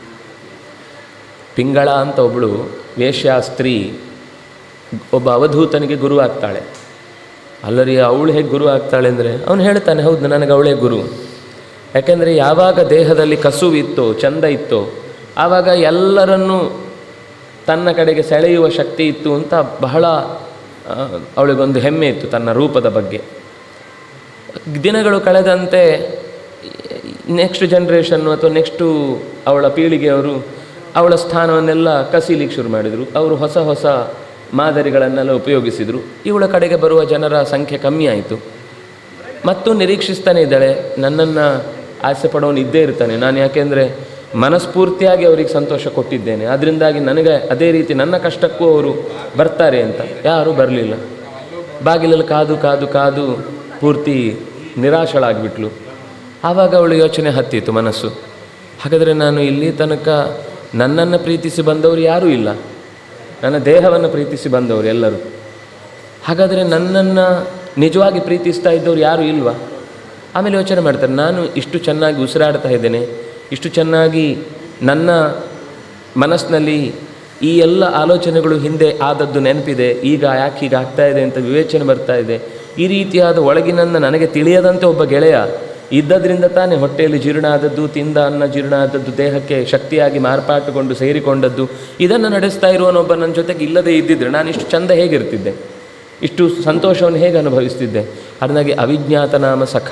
[SPEAKER 1] ಪಿಂಗಳ ಅಂತ ಒಬ್ಬಳು ವೇಶ್ಯಾ ಸ್ತ್ರೀ ಒಬ್ಬ ಅವಧೂತನಿಗೆ ಗುರು ಆಗ್ತಾಳೆ ಅಲ್ಲರಿ ಅವಳು ಹೇಗೆ ಗುರು ಆಗ್ತಾಳೆ ಅಂದರೆ ಅವನು ಹೇಳ್ತಾನೆ ಹೌದು ನನಗೆ ಅವಳೇ ಗುರು ಯಾಕೆಂದರೆ ಯಾವಾಗ ದೇಹದಲ್ಲಿ ಕಸುವಿತ್ತೋ ಚಂದ ಇತ್ತೋ ಆವಾಗ ಎಲ್ಲರನ್ನೂ ತನ್ನ ಕಡೆಗೆ ಸೆಳೆಯುವ ಶಕ್ತಿ ಇತ್ತು ಅಂತ ಬಹಳ ಆ, ಅವಳಿಗೊಂದು ಹೆಮ್ಮೆ ಇತ್ತು ತನ್ನ ರೂಪದ ಬಗ್ಗೆ ದಿನಗಳು ಕಳೆದಂತೆ ನೆಕ್ಸ್ಟ್ ಜನ್ರೇಷನ್ನು ಅಥವಾ ನೆಕ್ಸ್ಟು ಅವಳ ಪೀಳಿಗೆಯವರು ಅವಳ ಸ್ಥಾನವನ್ನೆಲ್ಲ ಕಸೀಲಿಕ್ಕೆ ಶುರು ಮಾಡಿದರು ಅವರು ಹೊಸ ಹೊಸ ಮಾದರಿಗಳನ್ನೆಲ್ಲ ಉಪಯೋಗಿಸಿದರು ಇವಳ ಕಡೆಗೆ ಬರುವ ಜನರ ಸಂಖ್ಯೆ ಕಮ್ಮಿ ಆಯಿತು ಮತ್ತು ನಿರೀಕ್ಷಿಸ್ತಾನೆ ಇದ್ದಾಳೆ ನನ್ನನ್ನು ಆಸೆ ಪಡೋನು ಇದ್ದೇ ಇರ್ತಾನೆ ನಾನು ಯಾಕೆಂದರೆ ಮನಸ್ಫೂರ್ತಿಯಾಗಿ ಅವರಿಗೆ ಸಂತೋಷ ಕೊಟ್ಟಿದ್ದೇನೆ ಅದರಿಂದಾಗಿ ನನಗೆ ಅದೇ ರೀತಿ ನನ್ನ ಕಷ್ಟಕ್ಕೂ ಅವರು ಬರ್ತಾರೆ ಅಂತ ಯಾರೂ ಬರಲಿಲ್ಲ ಬಾಗಿಲಲ್ಲಿ ಕಾದು ಕಾದು ಕಾದು ಪೂರ್ತಿ ನಿರಾಶಳಾಗಿಬಿಟ್ಲು ಆವಾಗ ಅವಳು ಯೋಚನೆ ಹತ್ತಿತ್ತು ಮನಸ್ಸು ಹಾಗಾದರೆ ನಾನು ಇಲ್ಲಿ ತನಕ ನನ್ನನ್ನು ಪ್ರೀತಿಸಿ ಬಂದವರು ಯಾರೂ ಇಲ್ಲ ನನ್ನ ದೇಹವನ್ನು ಪ್ರೀತಿಸಿ ಬಂದವರು ಎಲ್ಲರೂ ಹಾಗಾದರೆ ನನ್ನನ್ನು ನಿಜವಾಗಿ ಪ್ರೀತಿಸ್ತಾ ಇದ್ದವ್ರು ಯಾರೂ ಇಲ್ವಾ ಆಮೇಲೆ ಯೋಚನೆ ಮಾಡ್ತಾರೆ ನಾನು ಇಷ್ಟು ಚೆನ್ನಾಗಿ ಉಸಿರಾಡ್ತಾ ಇದ್ದೇನೆ ಇಷ್ಟು ಚೆನ್ನಾಗಿ ನನ್ನ ಮನಸ್ಸಿನಲ್ಲಿ ಈ ಎಲ್ಲ ಆಲೋಚನೆಗಳು ಹಿಂದೆ ಆದದ್ದು ನೆನಪಿದೆ ಈಗ ಯಾಕೆ ಹೀಗೆ ಆಗ್ತಾ ಇದೆ ಅಂತ ವಿವೇಚನೆ ಬರ್ತಾ ಇದೆ ಈ ರೀತಿಯಾದ ಒಳಗಿನನ್ನ ನನಗೆ ತಿಳಿಯದಂತೆ ಒಬ್ಬ ಗೆಳೆಯ ಇದ್ದದ್ರಿಂದ ತಾನೇ ಹೊಟ್ಟೆಯಲ್ಲಿ ಜೀರ್ಣ ಆದದ್ದು ತಿಂದ ಅನ್ನ ಜೀರ್ಣ ಆದದ್ದು ದೇಹಕ್ಕೆ ಶಕ್ತಿಯಾಗಿ ಮಾರ್ಪಾಟುಗೊಂಡು ಸೇರಿಕೊಂಡದ್ದು ಇದನ್ನು ನಡೆಸ್ತಾ ಇರುವನೊಬ್ಬ ನನ್ನ ಜೊತೆಗೆ ಇಲ್ಲದೆ ಇದ್ದಿದ್ರೆ ನಾನು ಇಷ್ಟು ಚಂದ ಹೇಗಿರ್ತಿದ್ದೆ ಇಷ್ಟು ಸಂತೋಷವನ್ನು ಹೇಗೆ ಅನುಭವಿಸ್ತಿದ್ದೆ ಅದನ್ನಾಗಿ ಅವಿಜ್ಞಾತ ನಾಮ ಸಖ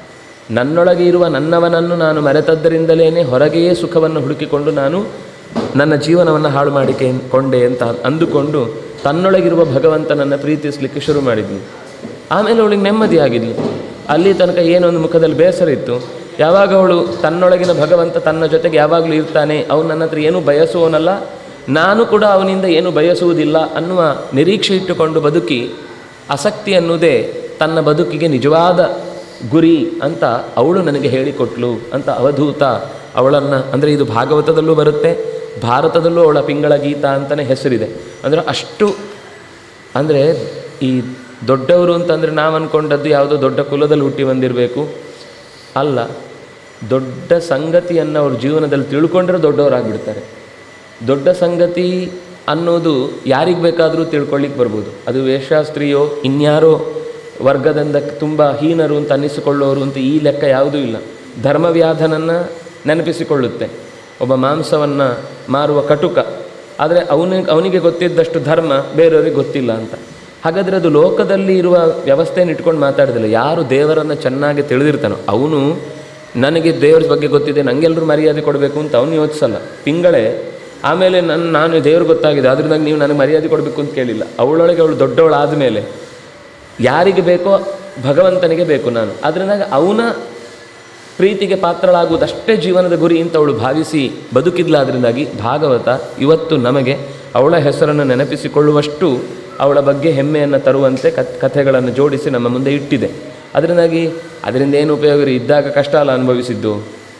[SPEAKER 1] ನನ್ನೊಳಗೆ ಇರುವ ನನ್ನವನನ್ನು ನಾನು ಮರೆತದ್ದರಿಂದಲೇ ಹೊರಗೆಯೇ ಸುಖವನ್ನು ಹುಡುಕಿಕೊಂಡು ನಾನು ನನ್ನ ಜೀವನವನ್ನು ಹಾಳು ಮಾಡಿಕೆ ಕೊಂಡೆ ಅಂತ ಅಂದುಕೊಂಡು ತನ್ನೊಳಗಿರುವ ಭಗವಂತನನ್ನು ಪ್ರೀತಿಸಲಿಕ್ಕೆ ಶುರು ಮಾಡಿದ್ಲು ಆಮೇಲೆ ಅವಳಿಗೆ ನೆಮ್ಮದಿ ಆಗಿದ್ಲು ಅಲ್ಲಿ ತನಕ ಏನೊಂದು ಮುಖದಲ್ಲಿ ಬೇಸರ ಇತ್ತು ಯಾವಾಗ ಅವಳು ತನ್ನೊಳಗಿನ ಭಗವಂತ ತನ್ನ ಜೊತೆಗೆ ಯಾವಾಗಲೂ ಇರ್ತಾನೆ ಅವನು ನನ್ನ ಹತ್ರ ಏನೂ ಬಯಸುವವನಲ್ಲ ನಾನು ಕೂಡ ಅವನಿಂದ ಏನು ಬಯಸುವುದಿಲ್ಲ ಅನ್ನುವ ನಿರೀಕ್ಷೆ ಇಟ್ಟುಕೊಂಡು ಬದುಕಿ ಆಸಕ್ತಿ ಅನ್ನುವುದೇ ತನ್ನ ಬದುಕಿಗೆ ನಿಜವಾದ ಗುರಿ ಅಂತ ಅವಳು ನನಗೆ ಹೇಳಿಕೊಟ್ಲು ಅಂತ ಅವಧೂತ ಅವಳನ್ನು ಅಂದರೆ ಇದು ಭಾಗವತದಲ್ಲೂ ಬರುತ್ತೆ ಭಾರತದಲ್ಲೂ ಅವಳ ಪಿಂಗಳ ಗೀತ ಅಂತಲೇ ಹೆಸರಿದೆ ಅಂದರೆ ಅಷ್ಟು ಅಂದರೆ ಈ ದೊಡ್ಡವರು ಅಂತಂದರೆ ನಾವು ಅಂದ್ಕೊಂಡದ್ದು ಯಾವುದೋ ದೊಡ್ಡ ಕುಲದಲ್ಲಿ ಹುಟ್ಟಿ ಬಂದಿರಬೇಕು ಅಲ್ಲ ದೊಡ್ಡ ಸಂಗತಿಯನ್ನು ಅವ್ರ ಜೀವನದಲ್ಲಿ ತಿಳ್ಕೊಂಡ್ರೆ ದೊಡ್ಡವರಾಗ್ಬಿಡ್ತಾರೆ ದೊಡ್ಡ ಸಂಗತಿ ಅನ್ನೋದು ಯಾರಿಗೆ ಬೇಕಾದರೂ ತಿಳ್ಕೊಳ್ಳಿಕ್ಕೆ ಬರ್ಬೋದು ಅದು ವೇಷಾಸ್ತ್ರೀಯೋ ಇನ್ಯಾರೋ ವರ್ಗದಿಂದ ತುಂಬ ಹೀನರು ಅಂತ ಅನ್ನಿಸಿಕೊಳ್ಳೋರು ಅಂತ ಈ ಲೆಕ್ಕ ಯಾವುದೂ ಇಲ್ಲ ಧರ್ಮವ್ಯಾಧನನ್ನು ನೆನಪಿಸಿಕೊಳ್ಳುತ್ತೆ ಒಬ್ಬ ಮಾಂಸವನ್ನು ಮಾರುವ ಕಟುಕ ಆದರೆ ಅವನಿಗೆ ಅವನಿಗೆ ಗೊತ್ತಿದ್ದಷ್ಟು ಧರ್ಮ ಬೇರೆಯವ್ರಿಗೆ ಗೊತ್ತಿಲ್ಲ ಅಂತ ಹಾಗಾದರೆ ಅದು ಲೋಕದಲ್ಲಿ ಇರುವ ವ್ಯವಸ್ಥೆಯನ್ನು ಇಟ್ಕೊಂಡು ಮಾತಾಡೋದಿಲ್ಲ ಯಾರು ದೇವರನ್ನು ಚೆನ್ನಾಗಿ ತಿಳಿದಿರ್ತಾನೋ ಅವನು ನನಗೆ ದೇವ್ರ ಬಗ್ಗೆ ಗೊತ್ತಿದೆ ನನಗೆಲ್ಲರೂ ಮರ್ಯಾದೆ ಕೊಡಬೇಕು ಅಂತ ಅವನು ಯೋಚಿಸಲ್ಲ ತಿಂಗಳೇ ಆಮೇಲೆ ನನ್ನ ನಾನು ದೇವ್ರು ಗೊತ್ತಾಗಿದೆ ಅದರಿಂದ ನೀವು ನನಗೆ ಮರ್ಯಾದೆ ಕೊಡಬೇಕು ಅಂತ ಕೇಳಿಲ್ಲ ಅವಳೊಳಗೆ ಅವಳು ದೊಡ್ಡವಳಾದ ಮೇಲೆ ಯಾರಿಗೆ ಬೇಕೋ ಭಗವಂತನಿಗೆ ಬೇಕು ನಾನು ಅದರಿಂದಾಗ ಅವನ ಪ್ರೀತಿಗೆ ಪಾತ್ರಳಾಗುವುದಷ್ಟೇ ಜೀವನದ ಗುರಿ ಅಂತ ಅವಳು ಭಾವಿಸಿ ಬದುಕಿದ್ಲ ಅದರಿಂದಾಗಿ ಭಾಗವತ ಇವತ್ತು ನಮಗೆ ಅವಳ ಹೆಸರನ್ನು ನೆನಪಿಸಿಕೊಳ್ಳುವಷ್ಟು ಅವಳ ಬಗ್ಗೆ ಹೆಮ್ಮೆಯನ್ನು ತರುವಂತೆ ಕತ್ ಕಥೆಗಳನ್ನು ಜೋಡಿಸಿ ನಮ್ಮ ಮುಂದೆ ಇಟ್ಟಿದೆ ಅದರಿಂದಾಗಿ ಅದರಿಂದ ಏನು ಉಪಯೋಗ ರೀ? ಇದ್ದಾಗ ಕಷ್ಟ ಅಲ್ಲ ಅನುಭವಿಸಿದ್ದು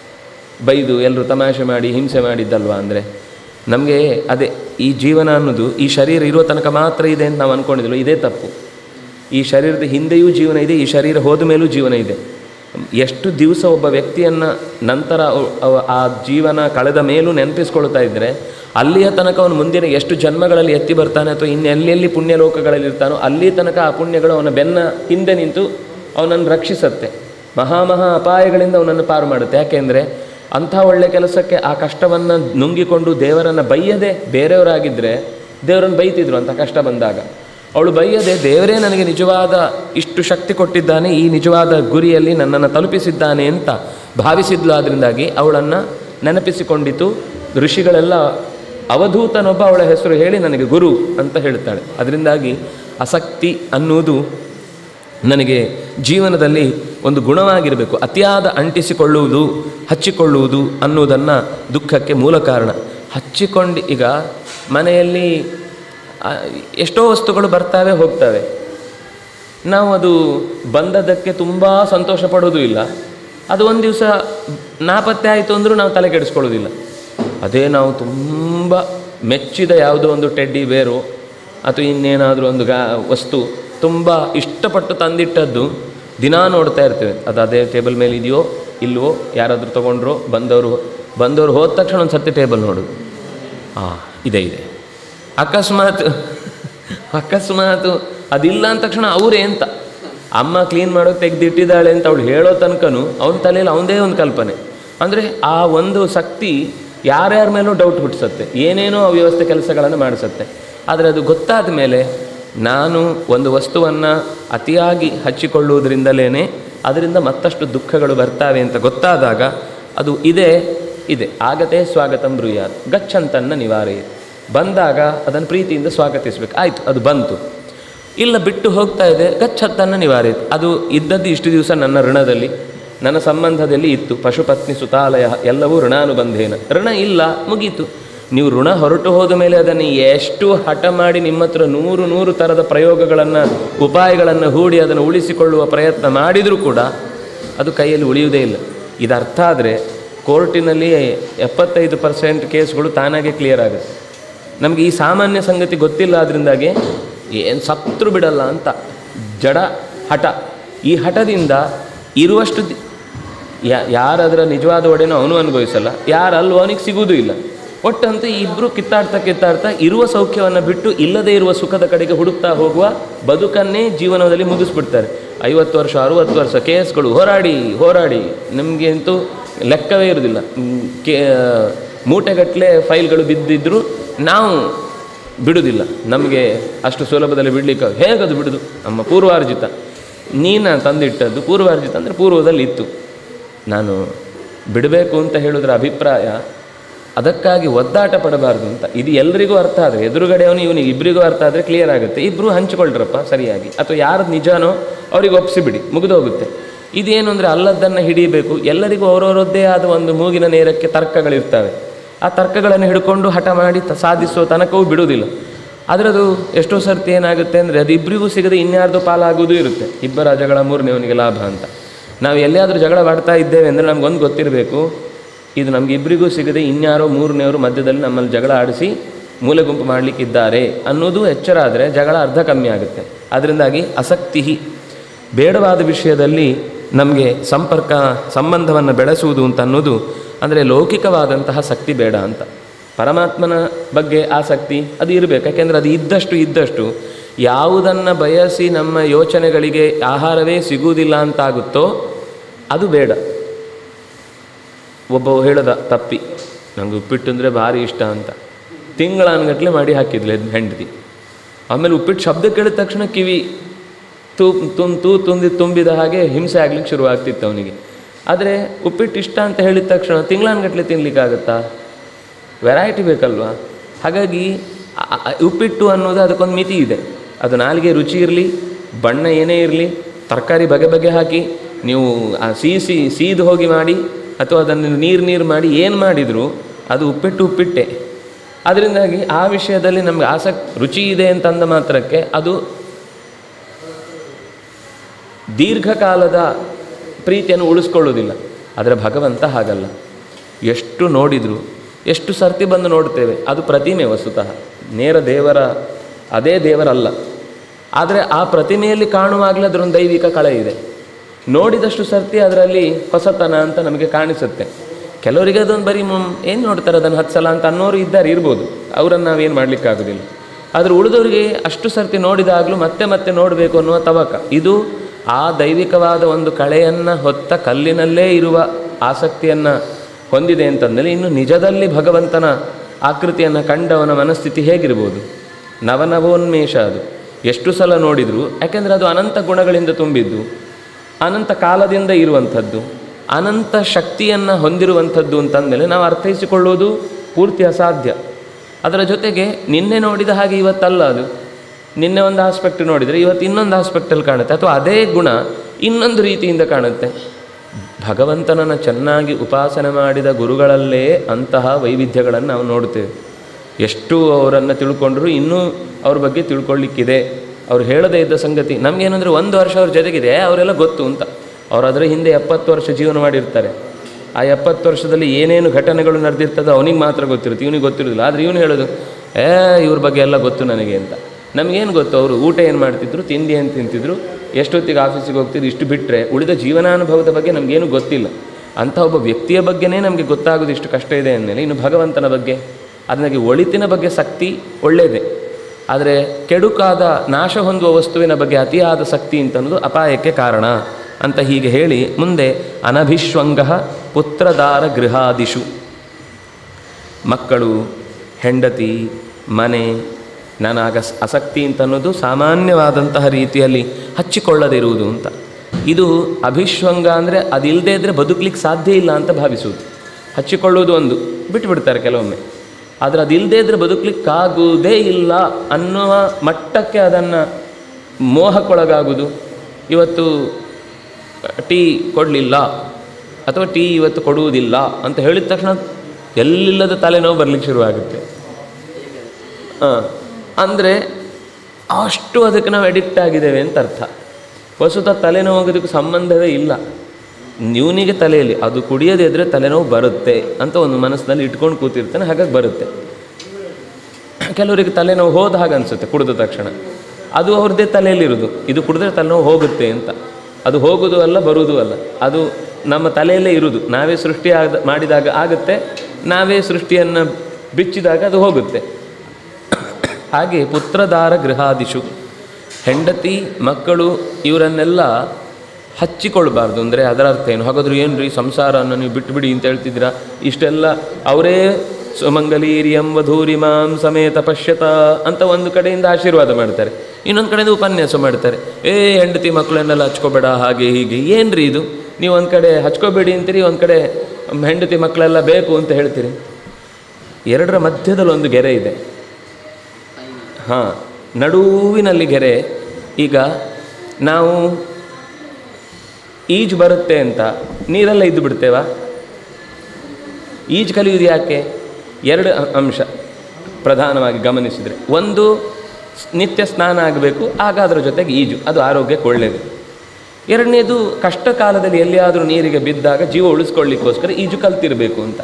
[SPEAKER 1] ಬೈದು ಎಲ್ಲರೂ ತಮಾಷೆ ಮಾಡಿ ಹಿಂಸೆ ಮಾಡಿದ್ದಲ್ವಾ ಅಂದರೆ ನಮಗೆ ಅದೇ ಈ ಜೀವನ ಅನ್ನೋದು ಈ ಶರೀರ ಇರೋ ತನಕ ಮಾತ್ರ ಇದೆ ಅಂತ ನಾವು ಅಂದ್ಕೊಂಡಿದ್ವಿ ಇದೇ ತಪ್ಪು ಈ ಶರೀರದ ಹಿಂದೆಯೂ ಜೀವನ ಇದೆ ಈ ಶರೀರ ಹೋದ ಮೇಲೂ ಜೀವನ ಇದೆ ಎಷ್ಟು ದಿವಸ ಒಬ್ಬ ವ್ಯಕ್ತಿಯನ್ನು ನಂತರ ಅವ- ಅವ- ಆ ಜೀವನ ಕಳೆದ ಮೇಲೂ ನೆನಪಿಸ್ಕೊಳ್ತಾ ಇದ್ದರೆ ಅಲ್ಲಿಯ ತನಕ ಅವನು ಮುಂದಿನ ಎಷ್ಟು ಜನ್ಮಗಳಲ್ಲಿ ಎತ್ತಿ ಬರ್ತಾನೆ ಅಥವಾ ಇನ್ನೆಲ್ಲೆಲ್ಲಿ ಪುಣ್ಯ ಲೋಕಗಳಲ್ಲಿ ಇರ್ತಾನೋ ಅಲ್ಲಿ ತನಕ ಆ ಪುಣ್ಯಗಳು ಅವನ ಬೆನ್ನ ಹಿಂದೆ ನಿಂತು ಅವನನ್ನು ರಕ್ಷಿಸುತ್ತೆ ಮಹಾ ಮಹಾ ಅಪಾಯಗಳಿಂದ ಅವನನ್ನು ಪಾರು ಮಾಡುತ್ತೆ ಯಾಕೆಂದರೆ ಅಂಥ ಒಳ್ಳೆ ಕೆಲಸಕ್ಕೆ ಆ ಕಷ್ಟವನ್ನು ನುಂಗಿಕೊಂಡು ದೇವರನ್ನು ಬೈಯದೆ ಬೇರೆಯವರಾಗಿದ್ದರೆ ದೇವರನ್ನು ಬೈತಿದ್ರು ಅಂತ ಕಷ್ಟ ಬಂದಾಗ ಅವಳು ಬೈಯದೆ ದೇವರೇ ನನಗೆ ನಿಜವಾದ ಇಷ್ಟು ಶಕ್ತಿ ಕೊಟ್ಟಿದ್ದಾನೆ ಈ ನಿಜವಾದ ಗುರಿಯಲ್ಲಿ ನನ್ನನ್ನು ತಲುಪಿಸಿದ್ದಾನೆ ಅಂತ ಭಾವಿಸಿದ್ಲು ಅದರಿಂದಾಗಿ ಅವಳನ್ನು ನೆನಪಿಸಿಕೊಂಡಿತು ಋಷಿಗಳೆಲ್ಲ ಅವಧೂತನೊಬ್ಬ ಅವಳ ಹೆಸರು ಹೇಳಿ ನನಗೆ ಗುರು ಅಂತ ಹೇಳ್ತಾಳೆ ಅದರಿಂದಾಗಿ ಆಸಕ್ತಿ ಅನ್ನುವುದು ನನಗೆ ಜೀವನದಲ್ಲಿ ಒಂದು ಗುಣವಾಗಿರಬೇಕು ಅತಿಯಾದ ಅಂಟಿಸಿಕೊಳ್ಳುವುದು ಹಚ್ಚಿಕೊಳ್ಳುವುದು ಅನ್ನುವುದನ್ನು ದುಃಖಕ್ಕೆ ಮೂಲ ಕಾರಣ ಹಚ್ಚಿಕೊಂಡು ಈಗ ಮನೆಯಲ್ಲಿ ಆ, ಎಷ್ಟೋ ವಸ್ತುಗಳು ಬರ್ತಾವೆ ಹೋಗ್ತವೆ ನಾವು ಅದು ಬಂದದಕ್ಕೆ ತುಂಬ ಸಂತೋಷ ಪಡೋದು ಇಲ್ಲ ಅದು ಒಂದು ದಿವಸ ನಾಪತ್ತೆ ಆಯಿತು ಅಂದರೂ ನಾವು ತಲೆ ಕೆಡಿಸ್ಕೊಳ್ಳೋದಿಲ್ಲ ಅದೇ ನಾವು ತುಂಬ ಮೆಚ್ಚಿದ ಯಾವುದೋ ಒಂದು ಟೆಡ್ಡಿ ಬೇರು ಅಥವಾ ಇನ್ನೇನಾದರೂ ಒಂದು ಗಾ ವಸ್ತು ತುಂಬ ಇಷ್ಟಪಟ್ಟು ತಂದಿಟ್ಟದ್ದು ದಿನಾ ನೋಡ್ತಾ ಇರ್ತೇವೆ ಅದು ಅದೇ ಟೇಬಲ್ ಮೇಲೆ ಇದೆಯೋ ಇಲ್ವೋ ಯಾರಾದರೂ ತೊಗೊಂಡ್ರೋ ಬಂದವರು ಬಂದವರು ಹೋದ ತಕ್ಷಣ ಒಂದು ಸರ್ತಿ ಟೇಬಲ್ ನೋಡೋದು ಹಾಂ ಇದೆ ಇದೆ ಅಕಸ್ಮಾತ್ ಅಕಸ್ಮಾತ್ ಅದಿಲ್ಲ ಅಂದ ತಕ್ಷಣ ಅವರೇ ಅಂತ ಅಮ್ಮ ಕ್ಲೀನ್ ಮಾಡೋಕೆ ತೆಗೆದಿಟ್ಟಿದ್ದಾಳೆ ಅಂತ ಅವಳು ಹೇಳೋ ತನಕನೂ ಅವನ ತಲೆಯಲ್ಲಿ ಅವನದೇ ಒಂದು ಕಲ್ಪನೆ ಅಂದರೆ ಆ ಒಂದು ಶಕ್ತಿ ಯಾರ್ಯಾರ ಮೇಲೂ ಡೌಟ್ ಹುಟ್ಟಿಸುತ್ತೆ ಏನೇನೋ ಅವ್ಯವಸ್ಥೆ ಕೆಲಸಗಳನ್ನು ಮಾಡಿಸುತ್ತೆ ಆದರೆ ಅದು ಗೊತ್ತಾದ ಮೇಲೆ ನಾನು ಒಂದು ವಸ್ತುವನ್ನು ಅತಿಯಾಗಿ ಹಚ್ಚಿಕೊಳ್ಳುವುದರಿಂದಲೇ ಅದರಿಂದ ಮತ್ತಷ್ಟು ದುಃಖಗಳು ಬರ್ತಾವೆ ಅಂತ ಗೊತ್ತಾದಾಗ ಅದು ಇದೆ ಇದೆ ಆಗತೆ ಸ್ವಾಗತಂ ಬ್ರೂಯಾತ್ ಗಚ್ಚಂತನ್ನ ನಿವಾರೆಯ ಬಂದಾಗ ಅದನ್ನು ಪ್ರೀತಿಯಿಂದ ಸ್ವಾಗತಿಸಬೇಕು ಆಯಿತು ಅದು ಬಂತು ಇಲ್ಲ ಬಿಟ್ಟು ಹೋಗ್ತಾ ಇದೆ ಗಚ್ಚತ್ತನ್ನು ನಿವಾರಿತು ಅದು ಇದ್ದದ್ದು ಇಷ್ಟು ದಿವಸ ನನ್ನ ಋಣದಲ್ಲಿ ನನ್ನ ಸಂಬಂಧದಲ್ಲಿ ಇತ್ತು ಪಶುಪತ್ನಿ ಸುತಾಲಯ ಎಲ್ಲವೂ ಋಣಾನುಬಂಧೇನ ಋಣ ಇಲ್ಲ ಮುಗೀತು ನೀವು ಋಣ ಹೊರಟು ಹೋದ ಮೇಲೆ ಅದನ್ನು ಎಷ್ಟು ಹಠ ಮಾಡಿ ನಿಮ್ಮ ಹತ್ರ ನೂರು ನೂರು ಥರದ ಪ್ರಯೋಗಗಳನ್ನು ಉಪಾಯಗಳನ್ನು ಹೂಡಿ ಅದನ್ನು ಉಳಿಸಿಕೊಳ್ಳುವ ಪ್ರಯತ್ನ ಮಾಡಿದರೂ ಕೂಡ ಅದು ಕೈಯಲ್ಲಿ ಉಳಿಯುವುದೇ ಇಲ್ಲ ಇದು ಅರ್ಥ ಆದರೆ ಕೋರ್ಟಿನಲ್ಲಿ ಎಪ್ಪತ್ತೈದು ಪರ್ಸೆಂಟ್ ಕೇಸ್ಗಳು ತಾನಾಗೆ ಕ್ಲಿಯರ್ ಆಗುತ್ತೆ ನಮಗೆ ಈ ಸಾಮಾನ್ಯ ಸಂಗತಿ ಗೊತ್ತಿಲ್ಲ ಅದರಿಂದಾಗಿ ಏನು ಸತ್ರು ಬಿಡಲ್ಲ ಅಂತ ಜಡ ಹಠ ಈ ಹಠದಿಂದ ಇರುವಷ್ಟು ದಿ- ಯಾ ಯಾರದರ ನಿಜವಾದ ಒಡೆನೋ ಅವನು ಅನುಭವಿಸಲ್ಲ ಯಾರಲ್ವೋ ಅವನಿಗೆ ಸಿಗುವುದೂ ಇಲ್ಲ ಒಟ್ಟಂತೂ ಈ ಇಬ್ಬರು ಕಿತ್ತಾಡ್ತಾ ಕಿತ್ತಾಡ್ತಾ ಇರುವ ಸೌಖ್ಯವನ್ನು ಬಿಟ್ಟು ಇಲ್ಲದೇ ಇರುವ ಸುಖದ ಕಡೆಗೆ ಹುಡುಕ್ತಾ ಹೋಗುವ ಬದುಕನ್ನೇ ಜೀವನದಲ್ಲಿ ಮುಗಿಸ್ಬಿಡ್ತಾರೆ ಐವತ್ತು ವರ್ಷ ಅರುವತ್ತು ವರ್ಷ ಕೇಸ್ಗಳು ಹೋರಾಡಿ ಹೋರಾಡಿ ನಿಮಗೆ ಅಂತೂ ಲೆಕ್ಕವೇ ಇರೋದಿಲ್ಲ ಮ್, ಕೇ ಮೂಟೆಗಟ್ಟಲೆ ಫೈಲ್ಗಳು ಬಿದ್ದಿದ್ರು ನಾವು ಬಿಡುವುದಿಲ್ಲ ನಮಗೆ ಅಷ್ಟು ಸುಲಭದಲ್ಲಿ ಬಿಡಲಿಕ್ಕೆ ಹೇಗದು ಬಿಡುದು ನಮ್ಮ ಪೂರ್ವಾರ್ಜಿತ ನೀನು ತಂದಿಟ್ಟದ್ದು ಪೂರ್ವಾರ್ಜಿತ ಅಂದರೆ ಪೂರ್ವದಲ್ಲಿ ಇತ್ತು ನಾನು ಬಿಡಬೇಕು ಅಂತ ಹೇಳೋದ್ರ ಅಭಿಪ್ರಾಯ ಅದಕ್ಕಾಗಿ ಒದ್ದಾಟ ಪಡಬಾರ್ದು ಅಂತ ಇದು ಎಲ್ರಿಗೂ ಅರ್ಥ ಆದರೆ ಎದುರುಗಡೆಯವನು ಇವನಿಗೆ ಇಬ್ಬರಿಗೂ ಅರ್ಥ ಆದರೆ ಕ್ಲಿಯರ್ ಆಗುತ್ತೆ ಇಬ್ಬರು ಹಂಚಿಕೊಳ್ಳ್ರಪ್ಪ ಸರಿಯಾಗಿ ಅಥವಾ ಯಾರದು ನಿಜಾನೋ ಅವ್ರಿಗೆ ಒಪ್ಪಿಸಿಬಿಡಿ ಮುಗಿದೋಗುತ್ತೆ ಇದೇನು ಅಂದರೆ ಅಲ್ಲದ್ದನ್ನು ಹಿಡಿಯಬೇಕು ಎಲ್ಲರಿಗೂ ಅವರವರದ್ದೇ ಆದ ಒಂದು ಮೂಗಿನ ನೇರಕ್ಕೆ ತರ್ಕಗಳಿರ್ತವೆ ಆ ತರ್ಕಗಳನ್ನು ಹಿಡ್ಕೊಂಡು ಹಠ ಮಾಡಿ ತ ಸಾಧಿಸುವ ತನಕವೂ ಬಿಡುವುದಿಲ್ಲ ಆದರೆ ಅದು ಎಷ್ಟೋ ಸರ್ತಿ ಏನಾಗುತ್ತೆ ಅಂದರೆ ಅದು ಇಬ್ಬರಿಗೂ ಸಿಗದೆ ಇನ್ಯಾರ್ದು ಪಾಲಾಗುವುದೂ ಇರುತ್ತೆ ಇಬ್ಬರ ಜಗಳ ಮೂರನೇವನಿಗೆ ಲಾಭ ಅಂತ ನಾವು ಎಲ್ಲಿಯಾದರೂ ಜಗಳ ಮಾಡ್ತಾ ಇದ್ದೇವೆ ಅಂದರೆ ನಮಗೊಂದು ಗೊತ್ತಿರಬೇಕು ಇದು ನಮ್ಗೆ ಇಬ್ಬರಿಗೂ ಸಿಗದೆ ಇನ್ಯಾರೋ ಮೂರನೇವರು ಮಧ್ಯದಲ್ಲಿ ನಮ್ಮಲ್ಲಿ ಜಗಳ ಆಡಿಸಿ ಮೂಲೆ ಗುಂಪು ಮಾಡಲಿಕ್ಕಿದ್ದಾರೆ ಅನ್ನೋದು ಎಚ್ಚರ ಆದರೆ ಜಗಳ ಅರ್ಧ ಕಮ್ಮಿ ಆಗುತ್ತೆ ಅದರಿಂದಾಗಿ ಆಸಕ್ತಿ ಬೇಡವಾದ ವಿಷಯದಲ್ಲಿ ನಮಗೆ ಸಂಪರ್ಕ ಸಂಬಂಧವನ್ನು ಬೆಳೆಸುವುದು ಅಂತ ಅನ್ನೋದು ಅಂದರೆ ಲೌಕಿಕವಾದಂತಹ ಶಕ್ತಿ ಬೇಡ ಅಂತ ಪರಮಾತ್ಮನ ಬಗ್ಗೆ ಆಸಕ್ತಿ ಅದು ಇರಬೇಕು ಯಾಕೆಂದರೆ ಅದು ಇದ್ದಷ್ಟು ಇದ್ದಷ್ಟು ಯಾವುದನ್ನು ಬಯಸಿ ನಮ್ಮ ಯೋಚನೆಗಳಿಗೆ ಆಹಾರವೇ ಸಿಗುವುದಿಲ್ಲ ಅಂತಾಗುತ್ತೋ ಅದು ಬೇಡ ಒಬ್ಬ ಹೇಳದ ತಪ್ಪಿ ನಂಗೆ ಉಪ್ಪಿಟ್ಟು ಅಂದರೆ ಭಾರಿ ಇಷ್ಟ ಅಂತ ತಿಂಗಳಾನ್ಗಟ್ಲೆ ಮಾಡಿ ಹಾಕಿದ್ಲು ಎದ್ ಹೆಂಡತಿ ಆಮೇಲೆ ಉಪ್ಪಿಟ್ಟು ಶಬ್ದ ಕೇಳಿದ ತಕ್ಷಣ ಕಿವಿ ತೂ ತುಂ ತೂ ತುಂದಿ ತುಂಬಿದ ಹಾಗೆ ಹಿಂಸೆ ಆಗ್ಲಿಕ್ಕೆ ಶುರುವಾಗ್ತಿತ್ತು ಅವನಿಗೆ ಆದರೆ ಉಪ್ಪಿಟ್ಟು ಇಷ್ಟ ಅಂತ ಹೇಳಿದ ತಕ್ಷಣ ತಿಂಗಳಾನ್ಗಟ್ಲೆ ತಿನ್ಲಿಕ್ಕಾಗತ್ತಾ ವೆರೈಟಿ ಬೇಕಲ್ವಾ ಹಾಗಾಗಿ ಆ- ಆ- ಉಪ್ಪಿಟ್ಟು ಅನ್ನೋದು ಅದಕ್ಕೊಂದು ಮಿತಿ ಇದೆ ಅದು ನಾಲಿಗೆ ರುಚಿ ಇರಲಿ ಬಣ್ಣ ಏನೇ ಇರಲಿ ತರಕಾರಿ ಬಗೆ ಬಗೆ ಹಾಕಿ ನೀವು ಆ ಸಿಹಿ ಸಿಹಿ ಸೀದು ಹೋಗಿ ಮಾಡಿ ಅಥವಾ ಅದನ್ನು ನೀರು ನೀರು ಮಾಡಿ ಏನು ಮಾಡಿದರೂ ಅದು ಉಪ್ಪಿಟ್ಟು ಉಪ್ಪಿಟ್ಟೆ ಅದರಿಂದಾಗಿ ಆ ವಿಷಯದಲ್ಲಿ ನಮಗೆ ಆಸಕ್ತಿ ರುಚಿ ಇದೆ ಅಂತಂದ ಮಾತ್ರಕ್ಕೆ ಅದು ದೀರ್ಘಕಾಲದ ಪ್ರೀತಿಯನ್ನು ಉಳಿಸ್ಕೊಳ್ಳೋದಿಲ್ಲ ಆದರೆ ಭಗವಂತ ಹಾಗಲ್ಲ ಎಷ್ಟು ನೋಡಿದರೂ ಎಷ್ಟು ಸರ್ತಿ ಬಂದು ನೋಡ್ತೇವೆ ಅದು ಪ್ರತಿಮೆ ವಸ್ತುತಃ ನೇರ ದೇವರ ಅದೇ ದೇವರಲ್ಲ ಆದರೆ ಆ ಪ್ರತಿಮೆಯಲ್ಲಿ ಕಾಣುವಾಗಲೇ ಅದರೊಂದು ದೈವಿಕ ಕಳೆ ಇದೆ ನೋಡಿದಷ್ಟು ಸರ್ತಿ ಅದರಲ್ಲಿ ಹೊಸತನ ಅಂತ ನಮಗೆ ಕಾಣಿಸುತ್ತೆ ಕೆಲವರಿಗೆ ಅದೊಂದು ಬರೀ ಏನು ನೋಡ್ತಾರೆ ಅದನ್ನು ಹತ್ತು ಸಲ ಅಂತ ಅನ್ನೋರು ಇದ್ದಾರೆ ಇರ್ಬೋದು ಅವರನ್ನು ನಾವೇನು ಮಾಡಲಿಕ್ಕಾಗೋದಿಲ್ಲ ಆದರೆ ಉಳಿದವರಿಗೆ ಅಷ್ಟು ಸರ್ತಿ ನೋಡಿದಾಗಲೂ ಮತ್ತೆ ಮತ್ತೆ ನೋಡಬೇಕು ಅನ್ನುವ ತವಕ ಇದು ಆ ದೈವಿಕವಾದ ಒಂದು ಕಳೆಯನ್ನು ಹೊತ್ತ ಕಲ್ಲಿನಲ್ಲೇ ಇರುವ ಆಸಕ್ತಿಯನ್ನು ಹೊಂದಿದೆ ಅಂತಂದರೆ ಇನ್ನು ನಿಜದಲ್ಲಿ ಭಗವಂತನ ಆಕೃತಿಯನ್ನು ಕಂಡವನ ಮನಸ್ಥಿತಿ ಹೇಗಿರ್ಬೋದು ನವನವೋನ್ಮೇಷ ಅದು ಎಷ್ಟು ಸಲ ನೋಡಿದರೂ ಯಾಕೆಂದರೆ ಅದು ಅನಂತ ಗುಣಗಳಿಂದ ತುಂಬಿದ್ದು ಅನಂತ ಕಾಲದಿಂದ ಇರುವಂಥದ್ದು ಅನಂತ ಶಕ್ತಿಯನ್ನು ಹೊಂದಿರುವಂಥದ್ದು ಅಂತಂದಮೇಲೆ ನಾವು ಅರ್ಥೈಸಿಕೊಳ್ಳುವುದು ಪೂರ್ತಿ ಅಸಾಧ್ಯ ಅದರ ಜೊತೆಗೆ ನಿನ್ನೆ ನೋಡಿದ ಹಾಗೆ ಇವತ್ತಲ್ಲ ಅದು ನಿನ್ನೆ ಒಂದು ಆಸ್ಪೆಕ್ಟ್ ನೋಡಿದರೆ ಇವತ್ತು ಇನ್ನೊಂದು ಆಸ್ಪೆಕ್ಟಲ್ಲಿ ಕಾಣುತ್ತೆ ಅಥವಾ ಅದೇ ಗುಣ ಇನ್ನೊಂದು ರೀತಿಯಿಂದ ಕಾಣುತ್ತೆ ಭಗವಂತನನ್ನು ಚೆನ್ನಾಗಿ ಉಪಾಸನೆ ಮಾಡಿದ ಗುರುಗಳಲ್ಲೇ ಅಂತಹ ವೈವಿಧ್ಯಗಳನ್ನು ನಾವು ನೋಡ್ತೇವೆ ಎಷ್ಟು ಅವರನ್ನು ತಿಳ್ಕೊಂಡ್ರು ಇನ್ನೂ ಅವ್ರ ಬಗ್ಗೆ ತಿಳ್ಕೊಳ್ಳಿಕ್ಕಿದೆ ಅವ್ರು ಹೇಳದೇ ಇದ್ದ ಸಂಗತಿ ನಮಗೇನಂದರೆ ಒಂದು ವರ್ಷ ಅವ್ರ ಜೊತೆಗಿದೆ ಅವರೆಲ್ಲ ಗೊತ್ತು ಅಂತ ಅವ್ರು ಅದರ ಹಿಂದೆ ಎಪ್ಪತ್ತು ವರ್ಷ ಜೀವನ ಮಾಡಿರ್ತಾರೆ ಆ ಎಪ್ಪತ್ತು ವರ್ಷದಲ್ಲಿ ಏನೇನು ಘಟನೆಗಳು ನಡೆದಿರ್ತದೋ ಅವನಿಗೆ ಮಾತ್ರ ಗೊತ್ತಿರುತ್ತೆ ಇವನಿಗೆ ಗೊತ್ತಿರೋದಿಲ್ಲ ಆದರೆ ಇವನು ಹೇಳೋದು ಏ ಇವ್ರ ಬಗ್ಗೆ ಎಲ್ಲ ಗೊತ್ತು ನನಗೆ ಅಂತ ನಮಗೇನು ಗೊತ್ತು ಅವರು ಊಟ ಏನು ಮಾಡ್ತಿದ್ರು ತಿಂಡಿ ಏನು ತಿಂತಿದ್ರು ಎಷ್ಟೊತ್ತಿಗೆ ಆಫೀಸಿಗೆ ಹೋಗ್ತಿದ್ರು ಇಷ್ಟು ಬಿಟ್ಟರೆ ಉಳಿದ ಜೀವನಾನುಭವದ ಬಗ್ಗೆ ನಮಗೇನು ಗೊತ್ತಿಲ್ಲ ಅಂಥ ಒಬ್ಬ ವ್ಯಕ್ತಿಯ ಬಗ್ಗೆನೇ ನಮಗೆ ಗೊತ್ತಾಗೋದು ಇಷ್ಟು ಕಷ್ಟ ಇದೆ ಅಂದಮೇಲೆ ಇನ್ನು ಭಗವಂತನ ಬಗ್ಗೆ ಅದನ್ನಾಗಿ ಒಳಿತಿನ ಬಗ್ಗೆ ಶಕ್ತಿ ಒಳ್ಳೆಯದೇ ಆದರೆ ಕೆಡುಕಾದ ನಾಶ ಹೊಂದುವ ವಸ್ತುವಿನ ಬಗ್ಗೆ ಅತಿಯಾದ ಶಕ್ತಿ ಅಂತ ಅನ್ನೋದು ಅಪಾಯಕ್ಕೆ ಕಾರಣ ಅಂತ ಹೀಗೆ ಹೇಳಿ ಮುಂದೆ ಅನಭಿಶ್ವಂಗ ಪುತ್ರದಾರ ಗೃಹಾದಿಷು ಮಕ್ಕಳು ಹೆಂಡತಿ ಮನೆ ನಾನಾಗ ಆಸಕ್ತಿ ಅಂತ ಅನ್ನೋದು ಸಾಮಾನ್ಯವಾದಂತಹ ರೀತಿಯಲ್ಲಿ ಹಚ್ಚಿಕೊಳ್ಳದಿರುವುದು ಅಂತ ಇದು ಅಭಿಶ್ವಂಗ ಅಂದರೆ ಅದಿಲ್ಲದೆ ಇದ್ದರೆ ಬದುಕಲಿಕ್ಕೆ ಸಾಧ್ಯ ಇಲ್ಲ ಅಂತ ಭಾವಿಸುವುದು ಹಚ್ಚಿಕೊಳ್ಳುವುದು ಒಂದು ಬಿಟ್ಟುಬಿಡ್ತಾರೆ ಕೆಲವೊಮ್ಮೆ ಆದರೆ ಅದಿಲ್ಲದೆ ಇದ್ದರೆ ಬದುಕಲಿಕ್ಕಾಗುವುದೇ ಇಲ್ಲ ಅನ್ನುವ ಮಟ್ಟಕ್ಕೆ ಅದನ್ನು ಮೋಹಕ್ಕೊಳಗಾಗುವುದು ಇವತ್ತು ಟೀ ಕೊಡಲಿಲ್ಲ ಅಥವಾ ಟೀ ಇವತ್ತು ಕೊಡುವುದಿಲ್ಲ ಅಂತ ಹೇಳಿದ ತಕ್ಷಣ ಎಲ್ಲಿಲ್ಲದ ತಲೆನೋವು ಬರಲಿಕ್ಕೆ ಶುರುವಾಗುತ್ತೆ ಹಾಂ ಅಂದರೆ ಅಷ್ಟು ಅದಕ್ಕೆ ನಾವು ಅಡಿಕ್ಟ್ ಆಗಿದ್ದೇವೆ ಅಂತ ಅರ್ಥ ವಸುತ ತಲೆನೋವು ಆಗೋದಕ್ಕೆ ಸಂಬಂಧವೇ ಇಲ್ಲ ಇವನಿಗೆ ತಲೆಯಲ್ಲಿ ಅದು ಕುಡಿಯದೇ ಇದ್ದರೆ ತಲೆನೋವು ಬರುತ್ತೆ ಅಂತ ಒಂದು ಮನಸ್ಸಿನಲ್ಲಿ ಇಟ್ಕೊಂಡು ಕೂತಿರ್ತಾನೆ ಹಾಗಾಗಿ ಬರುತ್ತೆ ಕೆಲವರಿಗೆ ತಲೆನೋವು ಹೋದ ಹಾಗೆ ಅನಿಸುತ್ತೆ ಕುಡಿದ ತಕ್ಷಣ ಅದು ಅವ್ರದ್ದೇ ತಲೆಯಲ್ಲಿರೋದು ಇದು ಕುಡಿದ್ರೆ ತಲೆನೋವು ಹೋಗುತ್ತೆ ಅಂತ ಅದು ಹೋಗೋದು ಅಲ್ಲ ಬರುವುದು ಅಲ್ಲ ಅದು ನಮ್ಮ ತಲೆಯಲ್ಲೇ ಇರುವುದು ನಾವೇ ಸೃಷ್ಟಿ ಆದ ಮಾಡಿದಾಗ ಆಗುತ್ತೆ ನಾವೇ ಸೃಷ್ಟಿಯನ್ನು ಬಿಚ್ಚಿದಾಗ ಅದು ಹೋಗುತ್ತೆ ಹಾಗೆ ಪುತ್ರದಾರ ಗೃಹಾದಿಶು ಹೆಂಡತಿ ಮಕ್ಕಳು ಇವರನ್ನೆಲ್ಲ ಹಚ್ಚಿಕೊಳ್ಬಾರ್ದು ಅಂದರೆ ಅದರ ಅರ್ಥ ಏನು ಹಾಗಾದ್ರೆ ಏನು ರೀ ಸಂಸಾರವನ್ನು ನೀವು ಬಿಟ್ಟುಬಿಡಿ ಅಂತ ಹೇಳ್ತಿದ್ದೀರಾ ಇಷ್ಟೆಲ್ಲ ಅವರೇ ಸುಮಂಗಲೀರಿಯಂ ವಧೂರಿಮಾಂ ಸಮೇತ ಪಶ್ಯತ ಅಂತ ಒಂದು ಕಡೆಯಿಂದ ಆಶೀರ್ವಾದ ಮಾಡ್ತಾರೆ ಇನ್ನೊಂದು ಕಡೆಯಿಂದ ಉಪನ್ಯಾಸ ಮಾಡ್ತಾರೆ ಏ ಹೆಂಡತಿ ಮಕ್ಕಳನ್ನೆಲ್ಲ ಹಚ್ಕೋಬೇಡ ಹಾಗೆ ಹೀಗೆ ಏನು ರೀ ಇದು ನೀವು ಒಂದು ಕಡೆ ಹಚ್ಕೋಬೇಡಿ ಅಂತೀರಿ ಒಂದು ಕಡೆ ಹೆಂಡತಿ ಮಕ್ಕಳೆಲ್ಲ ಬೇಕು ಅಂತ ಹೇಳ್ತೀರಿ ಎರಡರ ಮಧ್ಯದಲ್ಲಿ ಒಂದು ಗೆರೆ ಇದೆ ಹಾಂ ನಡುವಿನಲ್ಲಿ ಗೆರೆ ಈಗ ನಾವು ಈಜು ಬರುತ್ತೆ ಅಂತ ನೀರೆಲ್ಲ ಇದ್ದು ಬಿಡ್ತೇವಾ ಈಜು ಕಲಿಯುವುದು ಯಾಕೆ ಎರಡು ಅ- ಅಂಶ ಪ್ರಧಾನವಾಗಿ ಗಮನಿಸಿದರೆ ಒಂದು ಸ್- ನಿತ್ಯ ಸ್ನಾನ ಆಗಬೇಕು ಆಗ ಅದರ ಜೊತೆಗೆ ಈಜು ಅದು ಆರೋಗ್ಯಕ್ಕೆ ಒಳ್ಳೆಯದು ಎರಡನೇದು ಕಷ್ಟ ಕಾಲದಲ್ಲಿ ಎಲ್ಲಿಯಾದರೂ ನೀರಿಗೆ ಬಿದ್ದಾಗ ಜೀವ ಉಳಿಸ್ಕೊಳ್ಳಿಕ್ಕೋಸ್ಕರ ಈಜು ಕಲ್ತಿರಬೇಕು ಅಂತ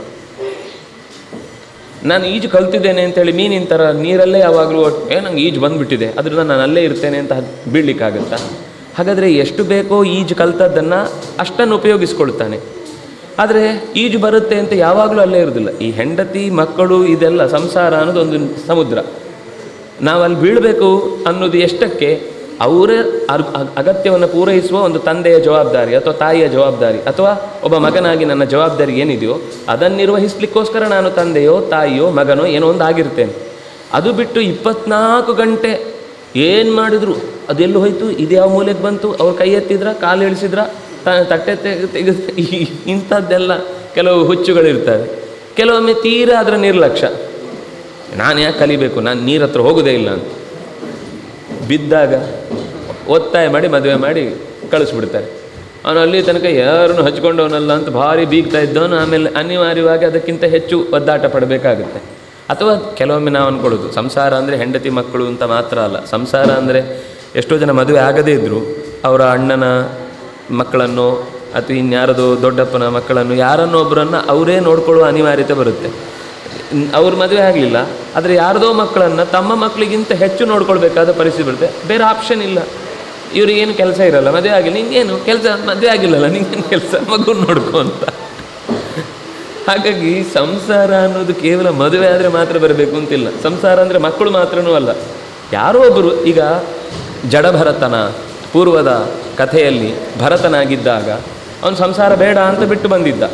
[SPEAKER 1] ನಾನು ಈಜು ಕಲ್ತಿದ್ದೇನೆ ಅಂತೇಳಿ ಮೀನಿನ ಥರ ನೀರಲ್ಲೇ ಯಾವಾಗಲೂ ಏ ನಂಗೆ ಈಜು ಬಂದುಬಿಟ್ಟಿದೆ ಅದರಿಂದ ನಾನು ಅಲ್ಲೇ ಇರ್ತೇನೆ ಅಂತ ಹತ್- ಬೀಳ್ಲಿಕ್ಕಾಗತ್ತಾ ಹಾಗಾದರೆ ಎಷ್ಟು ಬೇಕೋ ಈಜು ಕಲ್ತದ್ದನ್ನು ಅಷ್ಟನ್ನು ಉಪಯೋಗಿಸ್ಕೊಳ್ತಾನೆ ಆದರೆ ಈಜು ಬರುತ್ತೆ ಅಂತ ಯಾವಾಗಲೂ ಅಲ್ಲೇ ಇರೋದಿಲ್ಲ ಈ ಹೆಂಡತಿ ಮಕ್ಕಳು ಇದೆಲ್ಲ ಸಂಸಾರ ಅನ್ನೋದು ಒಂದು ಸಮುದ್ರ ನಾವು ಅಲ್ಲಿ ಬೀಳಬೇಕು ಅನ್ನೋದು ಎಷ್ಟಕ್ಕೆ ಅವರ ಅರ್- ಅಗ್- ಅಗತ್ಯವನ್ನು ಪೂರೈಸುವ ಒಂದು ತಂದೆಯ ಜವಾಬ್ದಾರಿ ಅಥವಾ ತಾಯಿಯ ಜವಾಬ್ದಾರಿ ಅಥವಾ ಒಬ್ಬ ಮಗನಾಗಿ ನನ್ನ ಜವಾಬ್ದಾರಿ ಏನಿದೆಯೋ ಅದನ್ನು ನಿರ್ವಹಿಸ್ಲಿಕ್ಕೋಸ್ಕರ ನಾನು ತಂದೆಯೋ ತಾಯಿಯೋ ಮಗನೋ ಏನೋ ಒಂದು ಆಗಿರ್ತೇನೆ ಅದು ಬಿಟ್ಟು ಇಪ್ಪತ್ನಾಲ್ಕು ಗಂಟೆ ಏನು ಮಾಡಿದ್ರು ಅದೆಲ್ಲೂ ಹೋಯ್ತು ಇದು ಯಾವ ಮೂಲೆಗೆ ಬಂತು ಅವ್ರು ಕೈ ಎತ್ತಿದ್ರ ಕಾಲು ಇಳಿಸಿದ್ರ ತ- ತಟ್ಟೆ ತೆಗೆ ತೆಗೆದು ಈ- ಇಂಥದ್ದೆಲ್ಲ ಕೆಲವು ಹುಚ್ಚುಗಳಿರ್ತವೆ ಕೆಲವೊಮ್ಮೆ ತೀರಾ ಅದರ ನಿರ್ಲಕ್ಷ್ಯ ನಾನು ಯಾಕೆ ಕಲಿಬೇಕು ನಾನು ನೀರ ಹತ್ರ ಹೋಗೋದೇ ಇಲ್ಲ ಅಂತ ಬಿದ್ದಾಗ ಒತ್ತಾಯ ಮಾಡಿ ಮದುವೆ ಮಾಡಿ ಕಳಿಸ್ಬಿಡ್ತಾರೆ ಅವನು ಅಲ್ಲಿ ತನಕ ಯಾರನ್ನು ಹಚ್ಕೊಂಡವನಲ್ಲ ಅಂತ ಭಾರಿ ಬೀಗ್ತಾ ಇದ್ದವನು ಆಮೇಲೆ ಅನಿವಾರ್ಯವಾಗಿ ಅದಕ್ಕಿಂತ ಹೆಚ್ಚು ಒದ್ದಾಟ ಪಡಬೇಕಾಗುತ್ತೆ ಅಥವಾ ಕೆಲವೊಮ್ಮೆ ನಾವು ಅಂದ್ಕೊಳ್ಳೋದು ಸಂಸಾರ ಅಂದರೆ ಹೆಂಡತಿ ಮಕ್ಕಳು ಅಂತ ಮಾತ್ರ ಅಲ್ಲ ಸಂಸಾರ ಅಂದರೆ ಎಷ್ಟೋ ಜನ ಮದುವೆ ಆಗದೇ ಇದ್ದರು ಅವರ ಅಣ್ಣನ ಮಕ್ಕಳನ್ನು ಅಥವಾ ಇನ್ಯಾರದೋ ದೊಡ್ಡಪ್ಪನ ಮಕ್ಕಳನ್ನು ಯಾರನ್ನೋ ಒಬ್ಬರನ್ನು ಅವರೇ ನೋಡ್ಕೊಳ್ಳುವ ಅನಿವಾರ್ಯತೆ ಬರುತ್ತೆ ಅವ್ರ ಮದುವೆ ಆಗಲಿಲ್ಲ ಆದರೆ ಯಾರದೋ ಮಕ್ಕಳನ್ನು ತಮ್ಮ ಮಕ್ಕಳಿಗಿಂತ ಹೆಚ್ಚು ನೋಡ್ಕೊಳ್ಬೇಕಾದ ಪರಿಸ್ಥಿತಿ ಬರುತ್ತೆ ಬೇರೆ ಆಪ್ಷನ್ ಇಲ್ಲ ಇವ್ರಿಗೇನು ಕೆಲಸ ಇರಲ್ಲ ಮದುವೆ ಆಗಿಲ್ಲ ನಿಂಗೇನು ಕೆಲಸ ಮದುವೆ ಆಗಿಲ್ಲಲ್ಲ ನಿಂಗೇನು ಕೆಲಸ ಮಗು ನೋಡ್ಕೊ ಅಂತ ಹಾಗಾಗಿ ಸಂಸಾರ ಅನ್ನೋದು ಕೇವಲ ಮದುವೆ ಆದರೆ ಮಾತ್ರ ಬರಬೇಕು ಅಂತಿಲ್ಲ ಸಂಸಾರ ಅಂದರೆ ಮಕ್ಕಳು ಮಾತ್ರನೂ ಅಲ್ಲ ಯಾರೋ ಒಬ್ಬರು ಈಗ ಜಡಭರತನ ಪೂರ್ವದ ಕಥೆಯಲ್ಲಿ ಭರತನಾಗಿದ್ದಾಗ ಅವನು ಸಂಸಾರ ಬೇಡ ಅಂತ ಬಿಟ್ಟು ಬಂದಿದ್ದ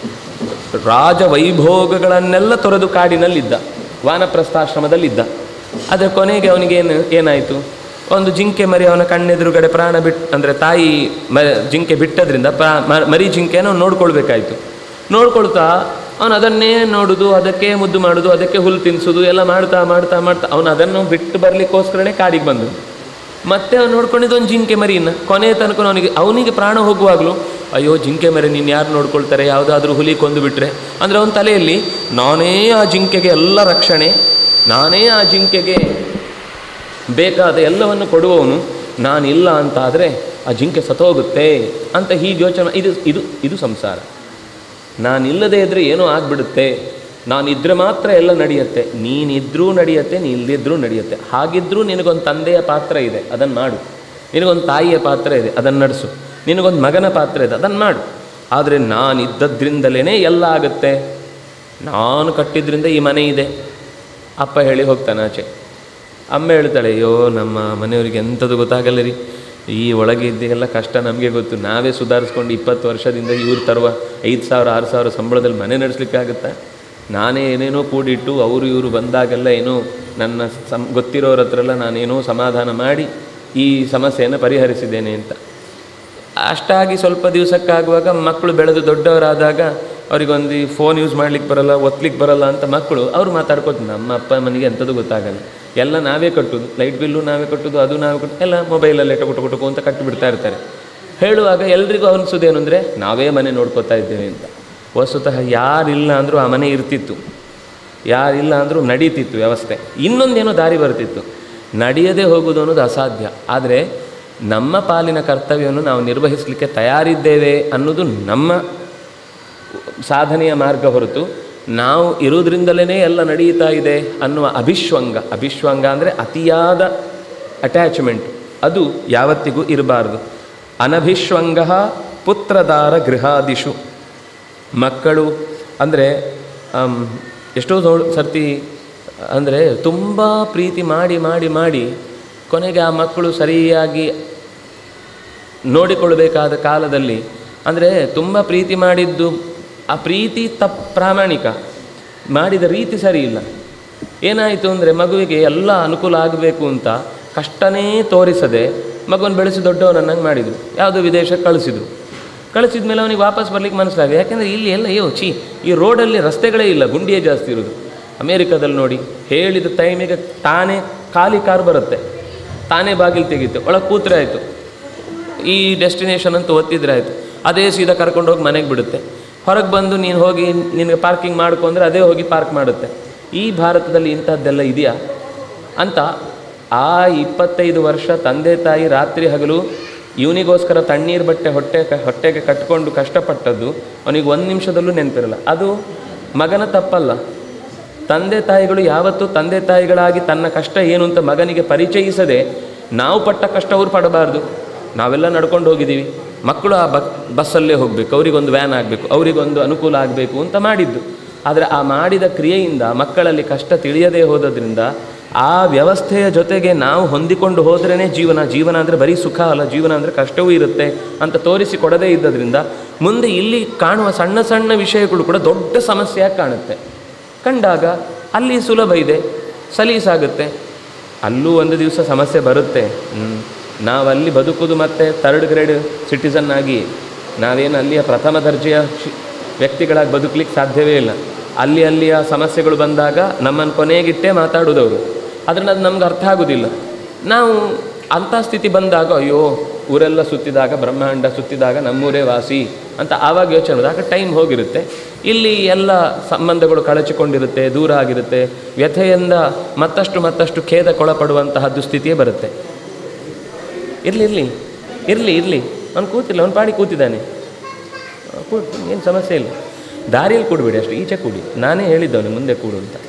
[SPEAKER 1] ರಾಜ ವೈಭೋಗಗಳನ್ನೆಲ್ಲ ತೊರೆದು ಕಾಡಿನಲ್ಲಿದ್ದ ವಾನಪ್ರಸ್ಥಾಶ್ರಮದಲ್ಲಿದ್ದ ಆದರೆ ಕೊನೆಗೆ ಅವನಿಗೇನು ಏನಾಯಿತು ಒಂದು ಜಿಂಕೆ ಮರಿ ಅವನ ಕಣ್ಣೆದುರುಗಡೆ ಪ್ರಾಣ ಬಿಟ್ಟು ಅಂದರೆ ತಾಯಿ ಮ ಜಿಂಕೆ ಬಿಟ್ಟದ್ರಿಂದ ಪ್ರಾ ಮ- ಮರಿ ಜಿಂಕೆಯನ್ನು ಅವ್ನು ನೋಡ್ಕೊಳ್ಬೇಕಾಯ್ತು ನೋಡ್ಕೊಳ್ತಾ ಅವನು ಅದನ್ನೇ ನೋಡುದು ಅದಕ್ಕೆ ಮುದ್ದು ಮಾಡುದು ಅದಕ್ಕೆ ಹುಲ್ಲು ತಿನ್ನಿಸೋದು ಎಲ್ಲ ಮಾಡ್ತಾ ಮಾಡ್ತಾ ಮಾಡ್ತಾ ಅವನು ಅದನ್ನು ಬಿಟ್ಟು ಬರಲಿಕ್ಕೋಸ್ಕರನೇ ಕಾಡಿಗೆ ಬಂದು ಮತ್ತೆ ಅವ್ನು ನೋಡ್ಕೊಂಡಿದ್ದು ಒಂದು ಜಿಂಕೆ ಮರಿನ ಕೊನೆ ತನಕ ಅವನಿಗೆ ಅವನಿಗೆ ಪ್ರಾಣ ಹೋಗುವಾಗಲೂ ಅಯ್ಯೋ ಜಿಂಕೆ ಮರಿ ನೀನು ಯಾರು ನೋಡ್ಕೊಳ್ತಾರೆ ಯಾವುದಾದ್ರೂ ಹುಲಿ ಕೊಂದು ಬಿಟ್ರೆ ಅಂದರೆ ಅವನ ತಲೆಯಲ್ಲಿ ನಾನೇ ಆ ಜಿಂಕೆಗೆ ಎಲ್ಲ ರಕ್ಷಣೆ ನಾನೇ ಆ ಜಿಂಕೆಗೆ ಬೇಕಾದ ಎಲ್ಲವನ್ನು ಕೊಡುವವನು ನಾನಿಲ್ಲ ಅಂತ ಆದರೆ ಆ ಜಿಂಕೆ ಸತ್ತೋಗುತ್ತೆ ಅಂತ ಹೀಗೆ ಯೋಚನೆ ಇದು ಇದು ಇದು ಸಂಸಾರ ನಾನಿಲ್ಲದೇ ಇದ್ದರೆ ಏನೋ ಆಗಿಬಿಡುತ್ತೆ ನಾನಿದ್ರೆ ಮಾತ್ರ ಎಲ್ಲ ನಡೆಯುತ್ತೆ ನೀನಿದ್ರೂ ನಡೆಯುತ್ತೆ ನೀ ಇಲ್ಲದಿದ್ರೂ ನಡೆಯುತ್ತೆ ಹಾಗಿದ್ರೂ ನಿನಗೊಂದು ತಂದೆಯ ಪಾತ್ರ ಇದೆ ಅದನ್ನು ಮಾಡು ನಿನಗೊಂದು ತಾಯಿಯ ಪಾತ್ರ ಇದೆ ಅದನ್ನು ನಡೆಸು ನಿನಗೊಂದು ಮಗನ ಪಾತ್ರ ಇದೆ ಅದನ್ನು ಮಾಡು ಆದರೆ ನಾನಿದ್ದದ್ರಿಂದಲೇ ಎಲ್ಲ ಆಗುತ್ತೆ ನಾನು ಕಟ್ಟಿದ್ರಿಂದ ಈ ಮನೆ ಇದೆ ಅಪ್ಪ ಹೇಳಿ ಹೋಗ್ತಾನೆ ಆಚೆ ಅಮ್ಮ ಹೇಳ್ತಾಳೆ ಅಯ್ಯೋ ನಮ್ಮ ಮನೆಯವರಿಗೆ ಎಂಥದ್ದು ಗೊತ್ತಾಗಲ್ಲ ರೀ ಈ ಒಳಗೆ ಇದ್ದೆಲ್ಲ ಕಷ್ಟ ನಮಗೆ ಗೊತ್ತು ನಾವೇ ಸುಧಾರಿಸ್ಕೊಂಡು ಇಪ್ಪತ್ತು ವರ್ಷದಿಂದ ಇವ್ರು ತರುವ ಐದು ಸಾವಿರ ಆರು ಸಾವಿರ ಸಂಬಳದಲ್ಲಿ ಮನೆ ನಡೆಸ್ಲಿಕ್ಕಾಗುತ್ತಾ ನಾನೇ ಏನೇನೋ ಕೂಡಿಟ್ಟು ಅವರು ಇವರು ಬಂದಾಗೆಲ್ಲ ಏನೋ ನನ್ನ ಸಮ್ ಗೊತ್ತಿರೋರ ಹತ್ರ ಎಲ್ಲ ನಾನೇನೋ ಸಮಾಧಾನ ಮಾಡಿ ಈ ಸಮಸ್ಯೆಯನ್ನು ಪರಿಹರಿಸಿದ್ದೇನೆ ಅಂತ ಅಷ್ಟಾಗಿ ಸ್ವಲ್ಪ ದಿವಸಕ್ಕಾಗುವಾಗ ಮಕ್ಕಳು ಬೆಳೆದು ದೊಡ್ಡವರಾದಾಗ ಅವರಿಗೊಂದು ಫೋನ್ ಯೂಸ್ ಮಾಡ್ಲಿಕ್ಕೆ ಬರಲ್ಲ ಒತ್ಲಿಕ್ಕೆ ಬರಲ್ಲ ಅಂತ ಮಕ್ಕಳು ಅವ್ರು ಮಾತಾಡ್ಕೋತ ನಮ್ಮ ಅಪ್ಪ ಮನೆಗೆ ಎಂಥದ್ದು ಗೊತ್ತಾಗಲ್ಲ ಎಲ್ಲ ನಾವೇ ಕಟ್ಟುದು ಲೈಟ್ ಬಿಲ್ಲು ನಾವೇ ಕಟ್ಟುದು ಅದು ನಾವೇ ಕಟ್ಟು ಎಲ್ಲ ಮೊಬೈಲಲ್ಲೇ ಟೊಕು ಟೊಕು ಟೊಕು ಅಂತ ಕಟ್ಟಿಬಿಡ್ತಾ ಇರ್ತಾರೆ ಹೇಳುವಾಗ ಎಲ್ರಿಗೂ ಅನಿಸೋದೇನು ಅಂದರೆ ನಾವೇ ಮನೆ ನೋಡ್ಕೋತಾ ಇದ್ದೇವೆ ಅಂತ ವಸ್ತುತಃ ಯಾರಿಲ್ಲ ಅಂದರೂ ಆ ಮನೆ ಇರ್ತಿತ್ತು ಯಾರಿಲ್ಲ ಅಂದರೂ ನಡೀತಿತ್ತು ವ್ಯವಸ್ಥೆ ಇನ್ನೊಂದೇನೋ ದಾರಿ ಬರ್ತಿತ್ತು ನಡೆಯದೇ ಹೋಗುವುದು ಅನ್ನೋದು ಅಸಾಧ್ಯ ಆದರೆ ನಮ್ಮ ಪಾಲಿನ ಕರ್ತವ್ಯವನ್ನು ನಾವು ನಿರ್ವಹಿಸಲಿಕ್ಕೆ ತಯಾರಿದ್ದೇವೆ ಅನ್ನೋದು ನಮ್ಮ ಸಾಧನೆಯ ಮಾರ್ಗ ಹೊರತು ನಾವು ಇರುವುದರಿಂದಲೇ ಎಲ್ಲ ನಡೀತಾ ಇದೆ ಅನ್ನುವ ಅಭಿಶ್ವಂಗ ಅಭಿಶ್ವಂಗ ಅಂದರೆ ಅತಿಯಾದ ಅಟ್ಯಾಚ್ಮೆಂಟ್ ಅದು ಯಾವತ್ತಿಗೂ ಇರಬಾರ್ದು ಅನಭಿಶ್ವಂಗ ಪುತ್ರದಾರ ಗೃಹಾದಿಷು ಮಕ್ಕಳು ಅಂದರೆ ಎಷ್ಟೋ ನೋ- ಸರ್ತಿ ಅಂದರೆ ತುಂಬ ಪ್ರೀತಿ ಮಾಡಿ ಮಾಡಿ ಮಾಡಿ ಕೊನೆಗೆ ಆ ಮಕ್ಕಳು ಸರಿಯಾಗಿ ನೋಡಿಕೊಳ್ಳಬೇಕಾದ ಕಾಲದಲ್ಲಿ ಅಂದರೆ ತುಂಬ ಪ್ರೀತಿ ಮಾಡಿದ್ದು ಆ ಪ್ರೀತಿ ತಪ್ಪು ಪ್ರಾಮಾಣಿಕ ಮಾಡಿದ ರೀತಿ ಸರಿ ಇಲ್ಲ ಏನಾಯಿತು ಅಂದರೆ ಮಗುವಿಗೆ ಎಲ್ಲ ಅನುಕೂಲ ಆಗಬೇಕು ಅಂತ ಕಷ್ಟನೇ ತೋರಿಸದೆ ಮಗುವನ್ನು ಬೆಳೆಸಿ ದೊಡ್ಡವನನ್ನಾಗಿ ಮಾಡಿದರು ಯಾವುದೋ ವಿದೇಶಕ್ಕೆ ಕಳಿಸಿದ್ರು ಕಳಿಸಿದ ಮೇಲೆ ಅವನಿಗೆ ವಾಪಸ್ ಬರ್ಲಿಕ್ಕೆ ಮನಸ್ಸಾಗ ಯಾಕೆಂದರೆ ಇಲ್ಲಿ ಎಲ್ಲ ಅಯ್ಯೋ ಚಿ ಈ ರೋಡಲ್ಲಿ ರಸ್ತೆಗಳೇ ಇಲ್ಲ ಗುಂಡಿಯೇ ಜಾಸ್ತಿ ಇರೋದು ಅಮೇರಿಕಾದಲ್ಲಿ ನೋಡಿ ಹೇಳಿದ ಟೈಮಿಗೆ ತಾನೇ ಖಾಲಿ ಕಾರ್ ಬರುತ್ತೆ ತಾನೇ ಬಾಗಿಲು ತೆಗೀತು ಒಳಗೆ ಕೂತ್ರೆ ಆಯಿತು ಈ ಡೆಸ್ಟಿನೇಷನ್ ಅಂತ ಒತ್ತಿದ್ರೆ ಆಯಿತು ಅದೇ ಸೀದಾ ಕರ್ಕೊಂಡು ಹೋಗಿ ಮನೆಗೆ ಬಿಡುತ್ತೆ ಹೊರಗೆ ಬಂದು ನೀನು ಹೋಗಿ ನಿನಗೆ ಪಾರ್ಕಿಂಗ್ ಮಾಡ್ಕೊಂಡ್ರೆ ಅದೇ ಹೋಗಿ ಪಾರ್ಕ್ ಮಾಡುತ್ತೆ ಈ ಭಾರತದಲ್ಲಿ ಇಂಥದ್ದೆಲ್ಲ ಇದೆಯಾ ಅಂತ ಆ ಇಪ್ಪತ್ತೈದು ವರ್ಷ ತಂದೆ ತಾಯಿ ರಾತ್ರಿ ಹಗಲು ಇವನಿಗೋಸ್ಕರ ತಣ್ಣೀರು ಬಟ್ಟೆ ಹೊಟ್ಟೆ ಹೊಟ್ಟೆಗೆ ಕಟ್ಕೊಂಡು ಕಷ್ಟಪಟ್ಟದ್ದು ಅವನಿಗೆ ಒಂದು ನಿಮಿಷದಲ್ಲೂ ನೆನಪಿರಲ್ಲ ಅದು ಮಗನ ತಪ್ಪಲ್ಲ ತಂದೆ ತಾಯಿಗಳು ಯಾವತ್ತೂ ತಂದೆ ತಾಯಿಗಳಾಗಿ ತನ್ನ ಕಷ್ಟ ಏನು ಅಂತ ಮಗನಿಗೆ ಪರಿಚಯಿಸದೆ ನಾವು ಪಟ್ಟ ಕಷ್ಟ ಅವ್ರು ಪಡಬಾರ್ದು ನಾವೆಲ್ಲ ನಡ್ಕೊಂಡು ಹೋಗಿದ್ದೀವಿ ಮಕ್ಕಳು ಆ ಬಕ್ ಬಸ್ಸಲ್ಲೇ ಹೋಗಬೇಕು ಅವರಿಗೊಂದು ವ್ಯಾನ್ ಆಗಬೇಕು ಅವರಿಗೊಂದು ಅನುಕೂಲ ಆಗಬೇಕು ಅಂತ ಮಾಡಿದ್ದು ಆದರೆ ಆ ಮಾಡಿದ ಕ್ರಿಯೆಯಿಂದ ಮಕ್ಕಳಲ್ಲಿ ಕಷ್ಟ ತಿಳಿಯದೇ ಹೋದದ್ರಿಂದ ಆ ವ್ಯವಸ್ಥೆಯ ಜೊತೆಗೆ ನಾವು ಹೊಂದಿಕೊಂಡು ಹೋದ್ರೇ ಜೀವನ ಜೀವನ ಅಂದರೆ ಬರೀ ಸುಖ ಅಲ್ಲ ಜೀವನ ಅಂದರೆ ಕಷ್ಟವೂ ಇರುತ್ತೆ ಅಂತ ತೋರಿಸಿ ಕೊಡದೇ ಇದ್ದದ್ರಿಂದ ಮುಂದೆ ಇಲ್ಲಿ ಕಾಣುವ ಸಣ್ಣ ಸಣ್ಣ ವಿಷಯಗಳು ಕೂಡ ದೊಡ್ಡ ಸಮಸ್ಯೆಯಾಗಿ ಕಾಣುತ್ತೆ ಕಂಡಾಗ ಅಲ್ಲಿ ಸುಲಭ ಇದೆ ಸಲೀಸಾಗುತ್ತೆ ಅಲ್ಲೂ ಒಂದು ದಿವಸ ಸಮಸ್ಯೆ ಬರುತ್ತೆ ಹ್ಮ್. ನಾವಲ್ಲಿ ಬದುಕುವುದು ಮತ್ತೆ ಥರ್ಡ್ ಗ್ರೇಡ್ ಸಿಟಿಸನ್ ಆಗಿ ನಾವೇನು ಅಲ್ಲಿಯ ಪ್ರಥಮ ದರ್ಜೆಯ ಶಿ ವ್ಯಕ್ತಿಗಳಾಗಿ ಬದುಕಲಿಕ್ಕೆ ಸಾಧ್ಯವೇ ಇಲ್ಲ ಅಲ್ಲಿ ಅಲ್ಲಿಯ ಸಮಸ್ಯೆಗಳು ಬಂದಾಗ ನಮ್ಮನ್ನು ಕೊನೆಗಿಟ್ಟೇ ಮಾತಾಡೋದವರು ಅದರಿಂದ ಅದು ನಮ್ಗೆ ಅರ್ಥ ಆಗೋದಿಲ್ಲ ನಾವು ಅಂಥ ಸ್ಥಿತಿ ಬಂದಾಗ ಅಯ್ಯೋ ಊರೆಲ್ಲ ಸುತ್ತಿದಾಗ ಬ್ರಹ್ಮಾಂಡ ಸುತ್ತಿದಾಗ ನಮ್ಮೂರೇ ವಾಸಿ ಅಂತ ಆವಾಗ ಯೋಚನೆ ಮಾಡೋದು ಆಗ ಟೈಮ್ ಹೋಗಿರುತ್ತೆ ಇಲ್ಲಿ ಎಲ್ಲ ಸಂಬಂಧಗಳು ಕಳಚಿಕೊಂಡಿರುತ್ತೆ ದೂರ ಆಗಿರುತ್ತೆ ವ್ಯಥೆಯಿಂದ ಮತ್ತಷ್ಟು ಮತ್ತಷ್ಟು ಖೇದಕ್ಕೊಳಪಡುವಂತಹ ದುಸ್ಥಿತಿಯೇ ಬರುತ್ತೆ ಇರಲಿ ಇರಲಿ ಇರಲಿ ಇರಲಿ ಅವ್ನು ಕೂತಿಲ್ಲ ಅವ್ನು ಪಾಡಿ ಕೂತಿದ್ದಾನೆ ಕೂತು ಏನು ಸಮಸ್ಯೆ ಇಲ್ಲ ದಾರಿಯಲ್ಲಿ ಕೂಡಬೇಡಿ ಅಷ್ಟು ಈಚೆ ಕೂಡಿ ನಾನೇ ಹೇಳಿದ್ದವನು ಮುಂದೆ ಕೂಡು ಅಂತ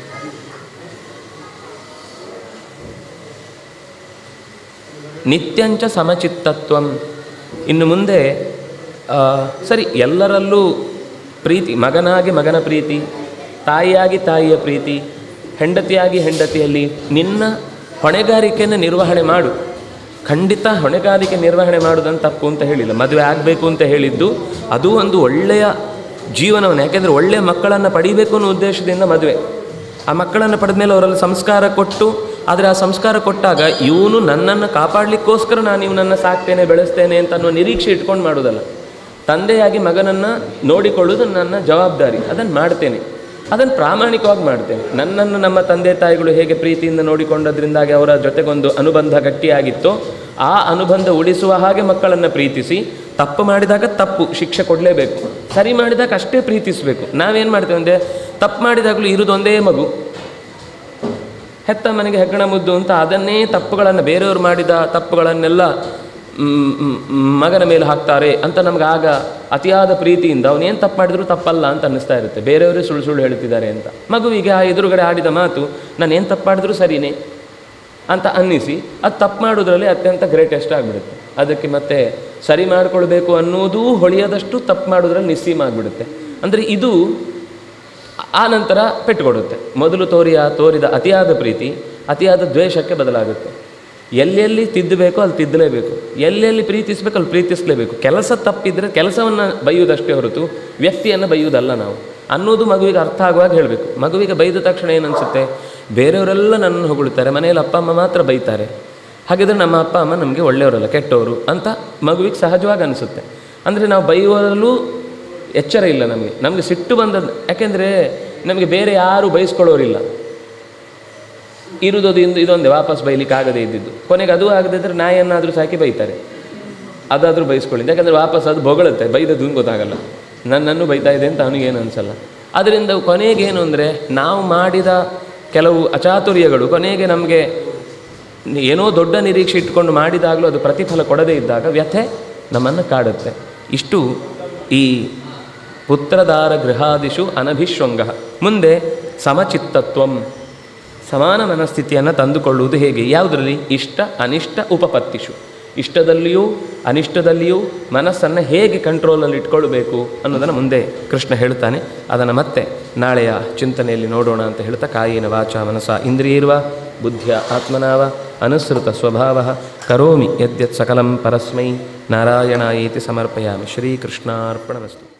[SPEAKER 1] ನಿತ್ಯಂಚ ಸಮಚಿತ್ತತ್ವಂ ಇನ್ನು ಮುಂದೆ ಆ, ಸರಿ ಎಲ್ಲರಲ್ಲೂ ಪ್ರೀತಿ ಮಗನಾಗಿ ಮಗನ ಪ್ರೀತಿ ತಾಯಿಯಾಗಿ ತಾಯಿಯ ಪ್ರೀತಿ ಹೆಂಡತಿಯಾಗಿ ಹೆಂಡತಿಯಲ್ಲಿ ನಿನ್ನ ಹೊಣೆಗಾರಿಕೆಯನ್ನು ನಿರ್ವಹಣೆ ಮಾಡು ಖಂಡಿತ ಹೊಣೆಗಾರಿಕೆ ನಿರ್ವಹಣೆ ಮಾಡೋದನ್ನು ತಪ್ಪು ಅಂತ ಹೇಳಿಲ್ಲ ಮದುವೆ ಆಗಬೇಕು ಅಂತ ಹೇಳಿದ್ದು ಅದು ಒಂದು ಒಳ್ಳೆಯ ಜೀವನವನ್ನು ಯಾಕೆಂದರೆ ಒಳ್ಳೆಯ ಮಕ್ಕಳನ್ನು ಪಡಿಬೇಕು ಅನ್ನೋ ಉದ್ದೇಶದಿಂದ ಮದುವೆ ಆ ಮಕ್ಕಳನ್ನು ಪಡೆದ ಮೇಲೆ ಅವರಲ್ಲಿ ಸಂಸ್ಕಾರ ಕೊಟ್ಟು ಆದರೆ ಆ ಸಂಸ್ಕಾರ ಕೊಟ್ಟಾಗ ಇವನು ನನ್ನನ್ನು ಕಾಪಾಡಲಿಕ್ಕೋಸ್ಕರ ನಾನು ಇವನನ್ನು ಸಾಕ್ತೇನೆ ಬೆಳೆಸ್ತೇನೆ ಅಂತ ಅನ್ನೋ ನಿರೀಕ್ಷೆ ಇಟ್ಕೊಂಡು ಮಾಡೋದಲ್ಲ ತಂದೆಯಾಗಿ ಮಗನನ್ನು ನೋಡಿಕೊಳ್ಳೋದು ನನ್ನ ಜವಾಬ್ದಾರಿ ಅದನ್ನು ಮಾಡ್ತೇನೆ ಅದನ್ನು ಪ್ರಾಮಾಣಿಕವಾಗಿ ಮಾಡ್ತೇನೆ ನನ್ನನ್ನು ನಮ್ಮ ತಂದೆ ತಾಯಿಗಳು ಹೇಗೆ ಪ್ರೀತಿಯಿಂದ ನೋಡಿಕೊಂಡದ್ರಿಂದಾಗಿ ಅವರ ಜೊತೆಗೊಂದು ಅನುಬಂಧ ಗಟ್ಟಿಯಾಗಿತ್ತೋ ಆ ಅನುಬಂಧ ಉಳಿಸುವ ಹಾಗೆ ಮಕ್ಕಳನ್ನು ಪ್ರೀತಿಸಿ ತಪ್ಪು ಮಾಡಿದಾಗ ತಪ್ಪು ಶಿಕ್ಷೆ ಕೊಡಲೇಬೇಕು ಸರಿ ಮಾಡಿದಾಗ ಅಷ್ಟೇ ಪ್ರೀತಿಸಬೇಕು ನಾವೇನು ಮಾಡ್ತೇವೆ ಅಂದರೆ ತಪ್ಪು ಮಾಡಿದಾಗಲೂ ಇರೋದು ಒಂದೇ ಮಗು ಹೆತ್ತ ಮನೆಗೆ ಹೆಗ್ಗಣ ಮುದ್ದು ಅಂತ ಅದನ್ನೇ ತಪ್ಪುಗಳನ್ನು ಬೇರೆಯವರು ಮಾಡಿದ ತಪ್ಪುಗಳನ್ನೆಲ್ಲ ಮ್, ಮ್, ಮಗನ ಮೇಲೆ ಹಾಕ್ತಾರೆ ಅಂತ ನಮ್ಗೆ ಆಗ ಅತಿಯಾದ ಪ್ರೀತಿಯಿಂದ ಅವನೇನು ತಪ್ಪು ಮಾಡಿದ್ರು ತಪ್ಪಲ್ಲ ಅಂತ ಅನ್ನಿಸ್ತಾ ಇರುತ್ತೆ ಬೇರೆಯವರೇ ಸುಳ್ಳು ಸುಳ್ಳು ಹೇಳ್ತಿದ್ದಾರೆ ಅಂತ ಮಗುವಿಗೆ ಆ ಎದುರುಗಡೆ ಆಡಿದ ಮಾತು ನಾನು ಏನು ತಪ್ಪು ಮಾಡಿದ್ರು ಸರಿನೇ ಅಂತ ಅನ್ನಿಸಿ ಅದು ತಪ್ಪು ಮಾಡೋದ್ರಲ್ಲಿ ಅತ್ಯಂತ ಗ್ರೇಟೆಸ್ಟ್ ಆಗಿಬಿಡುತ್ತೆ ಅದಕ್ಕೆ ಮತ್ತೆ ಸರಿ ಮಾಡಿಕೊಳ್ಬೇಕು ಅನ್ನೋದೂ ಹೊಳೆಯದಷ್ಟು ತಪ್ಪು ಮಾಡೋದ್ರಲ್ಲಿ ನಿಸ್ಸೀಮ ಆಗಿಬಿಡುತ್ತೆ ಅಂದರೆ ಇದು ಆ ನಂತರ ಪೆಟ್ಟುಕೊಡುತ್ತೆ ಮೊದಲು ತೋರಿಯ ತೋರಿದ ಅತಿಯಾದ ಪ್ರೀತಿ ಅತಿಯಾದ ದ್ವೇಷಕ್ಕೆ ಬದಲಾಗುತ್ತೆ ಎಲ್ಲೆಲ್ಲಿ ತಿದ್ದಬೇಕೋ ಅಲ್ಲಿ ತಿದ್ದಲೇಬೇಕು ಎಲ್ಲೆಲ್ಲಿ ಪ್ರೀತಿಸಬೇಕು ಅಲ್ಲಿ ಪ್ರೀತಿಸಲೇಬೇಕು ಕೆಲಸ ತಪ್ಪಿದ್ರೆ ಕೆಲಸವನ್ನು ಬೈಯುವುದಷ್ಟೇ ಹೊರತು ವ್ಯಕ್ತಿಯನ್ನು ಬೈಯುವುದಲ್ಲ ನಾವು ಅನ್ನೋದು ಮಗುವಿಗೆ ಅರ್ಥ ಆಗುವಾಗ ಹೇಳಬೇಕು ಮಗುವಿಗೆ ಬೈದ ತಕ್ಷಣ ಏನನ್ಸುತ್ತೆ ಬೇರೆಯವರೆಲ್ಲ ನನ್ನನ್ನು ಹೊಗಳುತ್ತಾರೆ ಮನೆಯಲ್ಲಿ ಅಪ್ಪ ಅಮ್ಮ ಮಾತ್ರ ಬೈತಾರೆ ಹಾಗಿದ್ರೆ ನಮ್ಮ ಅಪ್ಪ ಅಮ್ಮ ನಮಗೆ ಒಳ್ಳೆಯವರಲ್ಲ ಕೆಟ್ಟವರು ಅಂತ ಮಗುವಿಗೆ ಸಹಜವಾಗಿ ಅನಿಸುತ್ತೆ ಅಂದರೆ ನಾವು ಬೈಯುವಲ್ಲೂ ಎಚ್ಚರ ಇಲ್ಲ ನಮಗೆ ನಮಗೆ ಸಿಟ್ಟು ಬಂದದ್ದು ಯಾಕೆಂದರೆ ನಮಗೆ ಬೇರೆ ಯಾರು ಬಯಸ್ಕೊಳ್ಳೋರಿಲ್ಲ ಇರುವುದು ಇಂದು ಇದೊಂದೇ ವಾಪಸ್ ಬೈಲಿಕ್ಕೆ ಆಗದೇ ಇದ್ದಿದ್ದು ಕೊನೆಗೆ ಅದು ಆಗದಿದ್ದರೆ ನಾಯನ್ನಾದರೂ ಸಾಕಿ ಬೈತಾರೆ ಅದಾದರೂ ಬೈಸ್ಕೊಳ್ಳಿ ಯಾಕಂದರೆ ವಾಪಸ್ ಅದು ಬೊಗಳುತ್ತೆ ಬೈದದ್ದು ಗೊತ್ತಾಗಲ್ಲ ನನ್ನನ್ನು ಬೈತಾ ಇದೆ ಅಂತ ಅವನಿಗೇನು ಅನಿಸಲ್ಲ ಅದರಿಂದ ಕೊನೆಗೇನು ಅಂದರೆ ನಾವು ಮಾಡಿದ ಕೆಲವು ಅಚಾತುರ್ಯಗಳು ಕೊನೆಗೆ ನಮಗೆ ಏನೋ ದೊಡ್ಡ ನಿರೀಕ್ಷೆ ಇಟ್ಕೊಂಡು ಮಾಡಿದಾಗಲೂ ಅದು ಪ್ರತಿಫಲ ಕೊಡದೇ ಇದ್ದಾಗ ವ್ಯಥೆ ನಮ್ಮನ್ನು ಕಾಡುತ್ತೆ ಇಷ್ಟು ಈ ಪುತ್ರದಾರ ಗೃಹಾದಿಷು ಅನಭಿಶ್ವಂಗ ಮುಂದೆ ಸಮಚಿತ್ತತ್ವಂ ಸಮಾನ ಮನಸ್ಥಿತಿಯನ್ನು ತಂದುಕೊಳ್ಳುವುದು ಹೇಗೆ ಯಾವುದರಲ್ಲಿ ಇಷ್ಟ ಅನಿಷ್ಟ ಉಪಪತ್ತಿಷು ಇಷ್ಟದಲ್ಲಿಯೂ ಅನಿಷ್ಟದಲ್ಲಿಯೂ ಮನಸ್ಸನ್ನು ಹೇಗೆ ಕಂಟ್ರೋಲಲ್ಲಿ ಇಟ್ಕೊಳ್ಬೇಕು ಅನ್ನೋದನ್ನು ಮುಂದೆ ಕೃಷ್ಣ ಹೇಳ್ತಾನೆ ಅದನ್ನು ಮತ್ತೆ ನಾಳೆಯ ಚಿಂತನೆಯಲ್ಲಿ ನೋಡೋಣ ಅಂತ ಹೇಳ್ತಾ ಕಾಯೇನ ವಾಚ ಮನಸ ಇಂದ್ರಿಯರ್ವ ಬುದ್ಧಿಯ ಆತ್ಮನಾವ ಅನುಸೃತ ಸ್ವಭಾವ ಕರೋಮಿ ಯದ್ಯತ್ ಸಕಲಂ ಪರಸ್ಮೈ ನಾರಾಯಣಾಯೇತಿ ಸಮರ್ಪಯಾಮಿ ಶ್ರೀಕೃಷ್ಣಾರ್ಪಣಮಸ್ತು